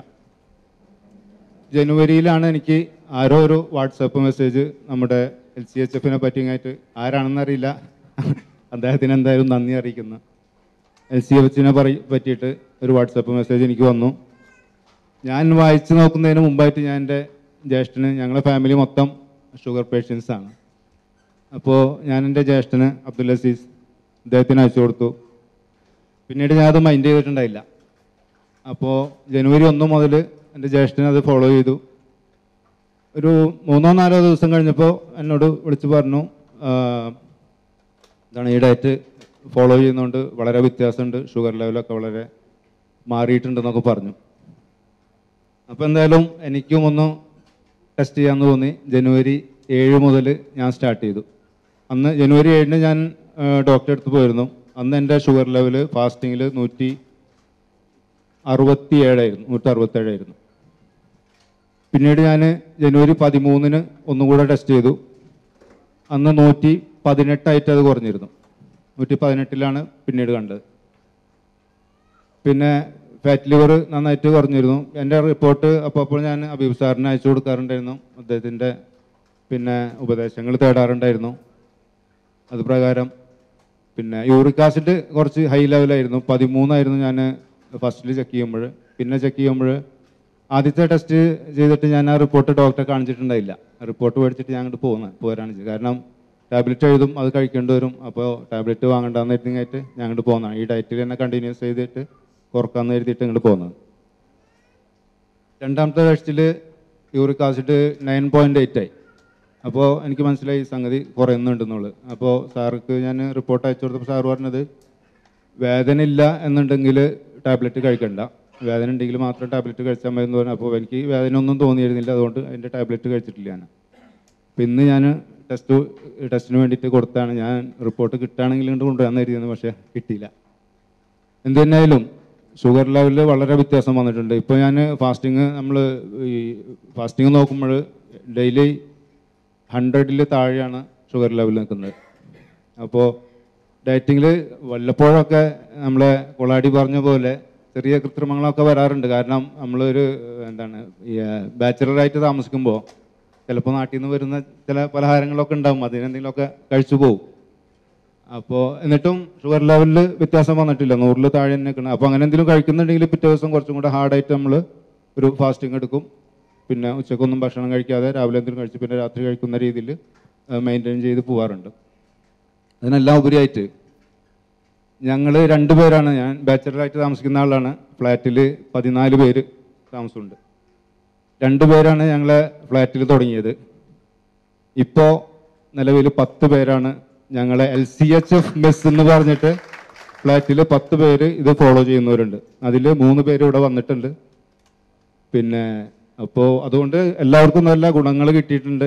ജനുവരിയിലാണ് എനിക്ക് ആരോ ഒരു വാട്സപ്പ് മെസ്സേജ് നമ്മുടെ എൽ സി എച്ച് എഫിനെ പറ്റിയായിട്ട് ആരാണെന്നറിയില്ല അദ്ദേഹത്തിന് എന്തായാലും നന്ദി അറിയിക്കുന്നു എൽ സി എച്ചിനെ പറ പറ്റിയിട്ട് ഒരു വാട്സപ്പ് മെസ്സേജ് എനിക്ക് വന്നു ഞാൻ വായിച്ചു നോക്കുന്നതിന് മുമ്പായിട്ട് ഞാൻ എൻ്റെ ജ്യേഷ്ഠന് ഞങ്ങളെ ഫാമിലി മൊത്തം ഷുഗർ പേഷ്യൻസ് ആണ് അപ്പോൾ ഞാൻ എൻ്റെ ജ്യേഷ്ഠന് അബ്ദുൽ അസീസ് അദ്ദേഹത്തിന് അയച്ചു കൊടുത്തു പിന്നീട് ഞാൻ അത് മൈൻഡ് ചെയ്തിട്ടുണ്ടായില്ല അപ്പോൾ ജനുവരി ഒന്ന് മുതൽ എൻ്റെ ജ്യേഷ്ഠൻ അത് ഫോളോ ചെയ്തു ഒരു മൂന്നോ നാലോ ദിവസം കഴിഞ്ഞപ്പോൾ എന്നോട് വിളിച്ച് പറഞ്ഞു "ആ, എന്താണ് ഈ ഡയറ്റ് ഫോളോ ചെയ്യുന്നതുകൊണ്ട് വളരെ വ്യത്യാസമുണ്ട് ഷുഗർ ലെവലൊക്കെ വളരെ മാറിയിട്ടുണ്ടെന്നൊക്കെ പറഞ്ഞു അപ്പോൾ എന്തായാലും എനിക്കും ഒന്ന് ടെസ്റ്റ് ചെയ്യാമെന്ന് തോന്നി ജനുവരി ഏഴ് മുതൽ ഞാൻ സ്റ്റാർട്ട് ചെയ്തു അന്ന് ജനുവരി ഏഴിന് ഞാൻ ഡോക്ടറെ അടുത്ത് പോയിരുന്നു അന്ന് എൻ്റെ ഷുഗർ ലെവൽ ഫാസ്റ്റിങ്ങിൽ നൂറ്റി അറുപത്തി ഏഴായിരുന്നു നൂറ്റി അറുപത്തേഴായിരുന്നു പിന്നീട് ഞാൻ ജനുവരി പതിമൂന്നിന് ഒന്നും കൂടെ ടെസ്റ്റ് ചെയ്തു അന്ന് നൂറ്റി പതിനെട്ടായിട്ട് അത് കുറഞ്ഞിരുന്നു നൂറ്റി പതിനെട്ടിലാണ് പിന്നീട് കണ്ടത് പിന്നെ ഫാറ്റ് ലിവർ നന്നായിട്ട് കുറഞ്ഞിരുന്നു എൻ്റെ റിപ്പോർട്ട് അപ്പോൾ അപ്പോൾ ഞാൻ അബീബ് സാറിന് അയച്ചു കൊടുക്കാറുണ്ടായിരുന്നു അദ്ദേഹത്തിൻ്റെ പിന്നെ ഉപദേശങ്ങൾ തേടാറുണ്ടായിരുന്നു അത് പ്രകാരം പിന്നെ യൂറിക് ആസിഡ് കുറച്ച് ഹൈ ലെവലായിരുന്നു പതിമൂന്നായിരുന്നു ഞാൻ ഫസ്റ്റിൽ ചെക്ക് ചെയ്യുമ്പോൾ പിന്നെ ചെക്ക് ചെയ്യുമ്പോൾ ആദ്യത്തെ ടെസ്റ്റ് ചെയ്തിട്ട് ഞാൻ ആ റിപ്പോർട്ട് ഡോക്ടറെ കാണിച്ചിട്ടുണ്ടായില്ല റിപ്പോർട്ട് മേടിച്ചിട്ട് ഞാൻ അങ്ങോട്ട് പോകുന്നത് പോരാണ് ചെയ്തത് കാരണം ടാബ്ലറ്റ് എഴുതും അത് കഴിക്കേണ്ടി വരും അപ്പോൾ ടാബ്ലറ്റ് വാങ്ങണ്ടെന്ന് കരുതിങ്ങായിട്ട് ഞാൻ അങ്ങോട്ട് പോകുന്നതാണ് ഈ ഡയറ്റിൽ തന്നെ കണ്ടിന്യൂസ് ചെയ്തിട്ട് കുറക്കാമെന്ന് കരുതിയിട്ട് ഇങ്ങോട്ട് പോകുന്നത് രണ്ടാമത്തെ ടെസ്റ്റിൽ uric acid nine point eight ആയി അപ്പോൾ എനിക്ക് മനസ്സിലായി സംഗതി കുറയുന്നുണ്ടെന്നുള്ളത് അപ്പോൾ സാർക്ക് ഞാൻ റിപ്പോർട്ട് അയച്ചു കൊടുത്തപ്പോൾ സാർ പറഞ്ഞത് വേദന ഇല്ല എന്നുണ്ടെങ്കിൽ ടാബ്ലറ്റ് കഴിക്കണ്ട വേദന ഉണ്ടെങ്കിൽ മാത്രം ടാബ്ലറ്റ് കഴിച്ചാൽ മതി എന്ന് പറഞ്ഞു അപ്പോൾ എനിക്ക് വേദന ഒന്നും തോന്നിയിരുന്നില്ല അതുകൊണ്ട് അതിൻ്റെ ടാബ്ലറ്റ് കഴിച്ചിട്ടില്ല ഞാൻ അപ്പോൾ ഇന്ന് ഞാൻ ടെസ്റ്റ് ടെസ്റ്റിന് വേണ്ടിയിട്ട് കൊടുത്താണ് ഞാൻ റിപ്പോർട്ട് കിട്ടുകയാണെങ്കിൽ ഇങ്ങോട്ട് കൊണ്ടുവരാൻ കരുതിയെന്ന് പക്ഷേ കിട്ടിയില്ല എന്ത് തന്നെയായാലും ഷുഗർ ലെവലിൽ വളരെ വ്യത്യാസം വന്നിട്ടുണ്ട് ഇപ്പോൾ ഞാൻ ഫാസ്റ്റിങ് നമ്മൾ ഈ ഫാസ്റ്റിംഗ് നോക്കുമ്പോൾ ഡെയിലി ഹൺഡ്രഡിൽ താഴെയാണ് ഷുഗർ ലെവൽ നിൽക്കുന്നത് അപ്പോൾ ഡയറ്റിങ്ങിൽ വല്ലപ്പോഴൊക്കെ നമ്മളെ കൊളാടി പറഞ്ഞ പോലെ ചെറിയ കൃത്രിമങ്ങളൊക്കെ വരാറുണ്ട് കാരണം നമ്മളൊരു എന്താണ് ഈ ബാച്ചിലറായിട്ട് താമസിക്കുമ്പോൾ ചിലപ്പോൾ നാട്ടിൽ നിന്ന് വരുന്ന ചില പലഹാരങ്ങളൊക്കെ ഉണ്ടാവും അതിനെന്തെങ്കിലുമൊക്കെ കഴിച്ചു പോകും അപ്പോൾ എന്നിട്ടും ഷുഗർ ലെവലിൽ വ്യത്യാസം വന്നിട്ടില്ല നൂറിൽ താഴെ തന്നെ നിൽക്കണം അപ്പോൾ അങ്ങനെ എന്തെങ്കിലും കഴിക്കുന്നുണ്ടെങ്കിൽ പിറ്റേ ദിവസം കുറച്ചും കൂടെ ഹാർഡായിട്ട് നമ്മൾ ഒരു ഫാസ്റ്റിംഗ് എടുക്കും പിന്നെ ഉച്ചക്കൊന്നും ഭക്ഷണം കഴിക്കാതെ രാവിലെ എന്തെങ്കിലും കഴിച്ച് പിന്നെ രാത്രി കഴിക്കുന്ന രീതിയിൽ മെയിൻറ്റെയിൻ ചെയ്ത് പോവാറുണ്ട് അതിനെല്ലാം ഉപരിയായിട്ട് ഞങ്ങൾ രണ്ടുപേരാണ് ഞാൻ ബാച്ചലറായിട്ട് താമസിക്കുന്ന ആളാണ് ഫ്ലാറ്റിൽ പതിനാല് പേര് താമസമുണ്ട് രണ്ടുപേരാണ് ഞങ്ങളെ ഫ്ലാറ്റിൽ തുടങ്ങിയത് ഇപ്പോൾ നിലവിൽ പത്ത് പേരാണ് ഞങ്ങളെ L C H F mess എന്ന് പറഞ്ഞിട്ട് ഫ്ലാറ്റിൽ പത്ത് പേര് ഇത് ഫോളോ ചെയ്യുന്നവരുണ്ട് അതിൽ മൂന്ന് പേര് ഇവിടെ വന്നിട്ടുണ്ട് പിന്നെ അപ്പോൾ അതുകൊണ്ട് എല്ലാവർക്കും നല്ല ഗുണങ്ങൾ കിട്ടിയിട്ടുണ്ട്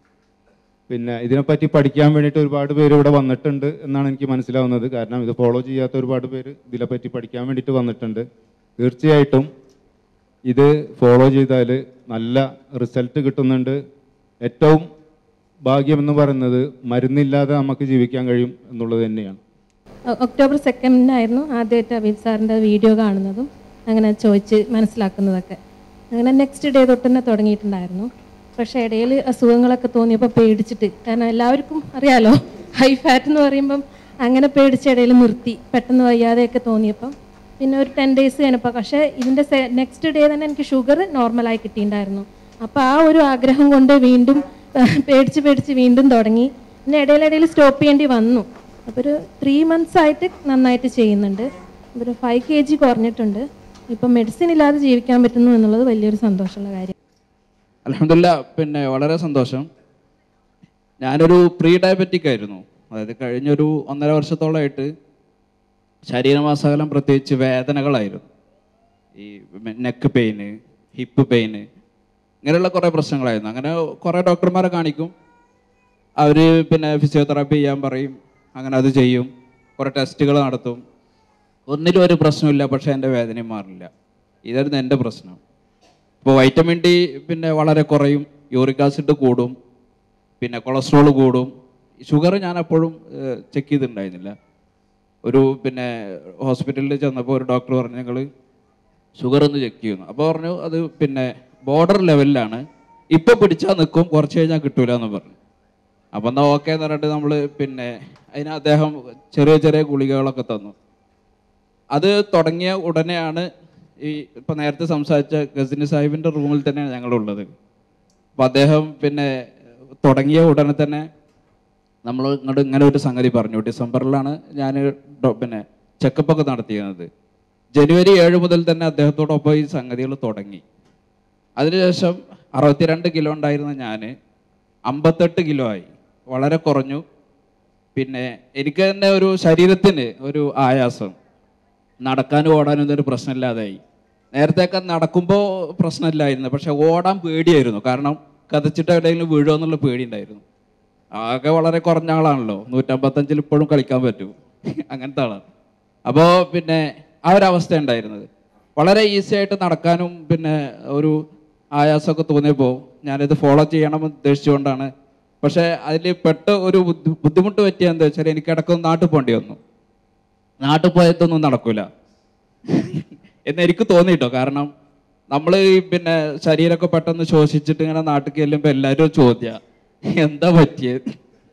പിന്നെ ഇതിനെപ്പറ്റി പഠിക്കാൻ വേണ്ടിയിട്ട് ഒരുപാട് പേര് ഇവിടെ വന്നിട്ടുണ്ട് എന്നാണ് എനിക്ക് മനസ്സിലാവുന്നത് കാരണം ഇത് ഫോളോ ചെയ്യാത്ത ഒരുപാട് പേര് ഇതിനെപ്പറ്റി പഠിക്കാൻ വേണ്ടിയിട്ട് വന്നിട്ടുണ്ട് തീർച്ചയായിട്ടും ഇത് ഫോളോ ചെയ്താൽ നല്ല റിസൾട്ട് കിട്ടുന്നുണ്ട് ഏറ്റവും ഭാഗ്യം എന്ന് പറയുന്നത് മരുന്നില്ലാതെ നമുക്ക് ജീവിക്കാൻ കഴിയും എന്നുള്ളത് തന്നെയാണ് ഒ- ഒക്ടോബർ സെക്കൻഡിനായിരുന്നു ആദ്യമായിട്ട് അബീബ് സാറിൻ്റെ വീഡിയോ കാണുന്നതും അങ്ങനെ ചോദിച്ച് മനസ്സിലാക്കുന്നതൊക്കെ അങ്ങനെ നെക്സ്റ്റ് ഡേ തൊട്ട് തന്നെ തുടങ്ങിയിട്ടുണ്ടായിരുന്നു പക്ഷേ ഇടയിൽ അസുഖങ്ങളൊക്കെ തോന്നിയപ്പോൾ പേടിച്ചിട്ട് കാരണം എല്ലാവർക്കും അറിയാലോ ഹൈ ഫാറ്റ് എന്ന് പറയുമ്പം അങ്ങനെ പേടിച്ച ഇടയിൽ നിർത്തി പെട്ടെന്ന് വയ്യാതെയൊക്കെ തോന്നിയപ്പം പിന്നെ ഒരു ടെൻ ഡേയ്സ് കഴിഞ്ഞപ്പോൾ പക്ഷേ ഇതിൻ്റെ നെക്സ്റ്റ് ഡേ തന്നെ എനിക്ക് ഷുഗർ നോർമലായി കിട്ടിയിട്ടുണ്ടായിരുന്നു അപ്പോൾ ആ ഒരു ആഗ്രഹം കൊണ്ട് വീണ്ടും പേടിച്ച് പേടിച്ച് വീണ്ടും തുടങ്ങി പിന്നെ ഇടയിലിടയിൽ സ്റ്റോപ്പ് ചെയ്യേണ്ടി വന്നു അപ്പോൾ ഒരു ത്രീ മന്ത്സ് ആയിട്ട് നന്നായിട്ട് ചെയ്യുന്നുണ്ട് ഒരു ഫൈവ് കെ ജി കുറഞ്ഞിട്ടുണ്ട് ഇപ്പം മെഡിസിൻ ഇല്ലാതെ ജീവിക്കാൻ പറ്റുന്നു എന്നുള്ളത് വലിയൊരു സന്തോഷമുള്ള കാര്യം അലഹമില്ല പിന്നെ വളരെ സന്തോഷം ഞാനൊരു പ്രീ ഡയബറ്റിക് ആയിരുന്നു അതായത് കഴിഞ്ഞൊരു ഒന്നര വർഷത്തോളമായിട്ട് ശരീരമാസകലം പ്രത്യേകിച്ച് വേദനകളായിരുന്നു ഈ നെക്ക് പെയിന് ഹിപ്പ് പെയിന് ഇങ്ങനെയുള്ള കുറേ പ്രശ്നങ്ങളായിരുന്നു അങ്ങനെ കുറേ ഡോക്ടർമാരെ കാണിക്കും അവർ പിന്നെ ഫിസിയോതെറാപ്പി ചെയ്യാൻ പറയും അങ്ങനെ അത് ചെയ്യും കുറേ ടെസ്റ്റുകൾ നടത്തും ഒന്നിലും ഒരു പ്രശ്നമില്ല പക്ഷേ എൻ്റെ വേദനയും മാറില്ല ഇതായിരുന്നു എൻ്റെ പ്രശ്നം ഇപ്പോൾ വൈറ്റമിൻ ഡി പിന്നെ വളരെ കുറയും യൂറിക് ആസിഡ് കൂടും പിന്നെ കൊളസ്ട്രോൾ കൂടും ഷുഗർ ഞാൻ എപ്പോഴും ചെക്ക് ചെയ്തിട്ടുണ്ടായിരുന്നില്ല ഒരു പിന്നെ ഹോസ്പിറ്റലിൽ ചെന്നപ്പോൾ ഒരു ഡോക്ടർ പറഞ്ഞു ഞങ്ങൾ ഷുഗർ ഒന്ന് ചെക്ക് ചെയ്യുന്നു അപ്പോൾ പറഞ്ഞു അത് പിന്നെ ബോർഡർ ലെവലിലാണ് ഇപ്പോൾ പിടിച്ചാൽ നിൽക്കും കുറച്ച് കഴിഞ്ഞാൽ കിട്ടൂല എന്ന് പറഞ്ഞു അപ്പം എന്നാൽ ഓക്കെ എന്ന് പറഞ്ഞിട്ട് നമ്മൾ പിന്നെ അതിന് അദ്ദേഹം ചെറിയ ചെറിയ ഗുളികകളൊക്കെ തന്നു അത് തുടങ്ങിയ ഉടനെയാണ് ഈ ഇപ്പം നേരത്തെ സംസാരിച്ച ഗസിനി സാഹിബിൻ്റെ റൂമിൽ തന്നെയാണ് ഞങ്ങളുള്ളത് അപ്പം അദ്ദേഹം പിന്നെ തുടങ്ങിയ ഉടനെ തന്നെ നമ്മൾ ഇങ്ങോട്ട് ഇങ്ങനെ ഒരു സംഗതി പറഞ്ഞു ഡിസംബറിലാണ് ഞാൻ പിന്നെ ചെക്കപ്പ് ഒക്കെ നടത്തിയിരുന്നത് ജനുവരി ഏഴ് മുതൽ തന്നെ അദ്ദേഹത്തോടൊപ്പം ഈ സംഗതികൾ തുടങ്ങി അതിനുശേഷം അറുപത്തിരണ്ട് കിലോ ഉണ്ടായിരുന്ന ഞാൻ അമ്പത്തെട്ട് കിലോ ആയി വളരെ കുറഞ്ഞു പിന്നെ എനിക്ക് തന്നെ ഒരു ശരീരത്തിന് ഒരു ആയാസം നടക്കാനും ഓടാനും ഇതൊരു പ്രശ്നമില്ലാതായി നേരത്തെയൊക്കെ നടക്കുമ്പോൾ പ്രശ്നമില്ലായിരുന്നു പക്ഷെ ഓടാൻ പേടിയായിരുന്നു കാരണം കതച്ചിട്ട് എവിടെയെങ്കിലും വീഴുമോ എന്നുള്ള പേടി ഉണ്ടായിരുന്നു ആകെ വളരെ കുറഞ്ഞ ആളാണല്ലോ നൂറ്റമ്പത്തഞ്ചിൽ ഇപ്പോഴും കളിക്കാൻ പറ്റും അങ്ങനത്തെ ആളാണ് അപ്പോൾ പിന്നെ ആ ഒരു അവസ്ഥ ഉണ്ടായിരുന്നത് വളരെ ഈസി ആയിട്ട് നടക്കാനും പിന്നെ ഒരു ആയാസമൊക്കെ തോന്നിയപ്പോൾ ഞാനിത് ഫോളോ ചെയ്യണമെന്ന് ഉദ്ദേശിച്ചുകൊണ്ടാണ് പക്ഷേ അതിൽ പെട്ട ഒരു ബുദ്ധി- ബുദ്ധിമുട്ട് പറ്റിയ എന്താ വെച്ചാൽ എനിക്ക് ഇടക്കൊന്ന് നാട്ടിൽ പോകേണ്ടി വന്നു നാട്ടിൽ പോയതൊന്നും നടക്കൂല എന്ന് എനിക്ക് തോന്നിട്ടോ കാരണം നമ്മൾ ഈ പിന്നെ ശരീരമൊക്കെ പെട്ടെന്ന് ശോഷിച്ചിട്ട് ഇങ്ങനെ നാട്ടിൽ ചെല്ലുമ്പോൾ എല്ലാവരും ചോദ്യ എന്താ പറ്റിയത്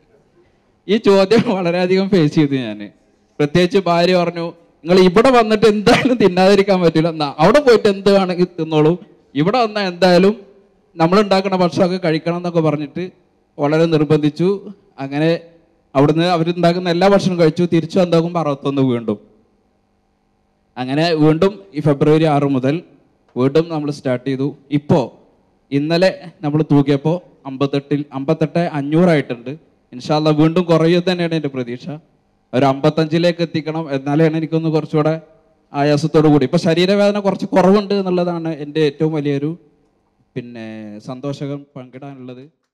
ഈ ചോദ്യം വളരെയധികം ഫേസ് ചെയ്തു ഞാൻ പ്രത്യേകിച്ച് ഭാര്യ പറഞ്ഞു നിങ്ങൾ ഇവിടെ വന്നിട്ട് എന്തായാലും തിന്നാതിരിക്കാൻ പറ്റില്ല എന്നാ അവിടെ പോയിട്ട് എന്ത് വേണമെങ്കിൽ തിന്നോളൂ ഇവിടെ വന്നാൽ എന്തായാലും നമ്മൾ ഉണ്ടാക്കുന്ന ഭക്ഷണമൊക്കെ കഴിക്കണം എന്നൊക്കെ പറഞ്ഞിട്ട് വളരെ നിർബന്ധിച്ചു അങ്ങനെ അവിടുന്ന് അവരുണ്ടാക്കുന്ന എല്ലാ ഭക്ഷണവും കഴിച്ചു തിരിച്ചു വന്നാകുമ്പോൾ അറുപത്തൊന്ന് വീണ്ടും അങ്ങനെ വീണ്ടും ഈ ഫെബ്രുവരി ആറ് മുതൽ വീണ്ടും നമ്മൾ സ്റ്റാർട്ട് ചെയ്തു ഇപ്പോൾ ഇന്നലെ നമ്മൾ തൂക്കിയപ്പോൾ അമ്പത്തെട്ടിൽ അമ്പത്തെട്ട് അഞ്ഞൂറായിട്ടുണ്ട് ഇൻഷാല്ല വീണ്ടും കുറയുക തന്നെയാണ് എൻ്റെ പ്രതീക്ഷ ഒരു അമ്പത്തഞ്ചിലേക്ക് എത്തിക്കണം എന്നാലാണ് എനിക്കൊന്ന് കുറച്ചുകൂടെ ആയാസത്തോടു കൂടി ഇപ്പൊ ശരീരവേദന കുറച്ച് കുറവുണ്ട് എന്നുള്ളതാണ് എൻ്റെ ഏറ്റവും വലിയൊരു പിന്നെ സന്തോഷം പങ്കിടാനുള്ളത്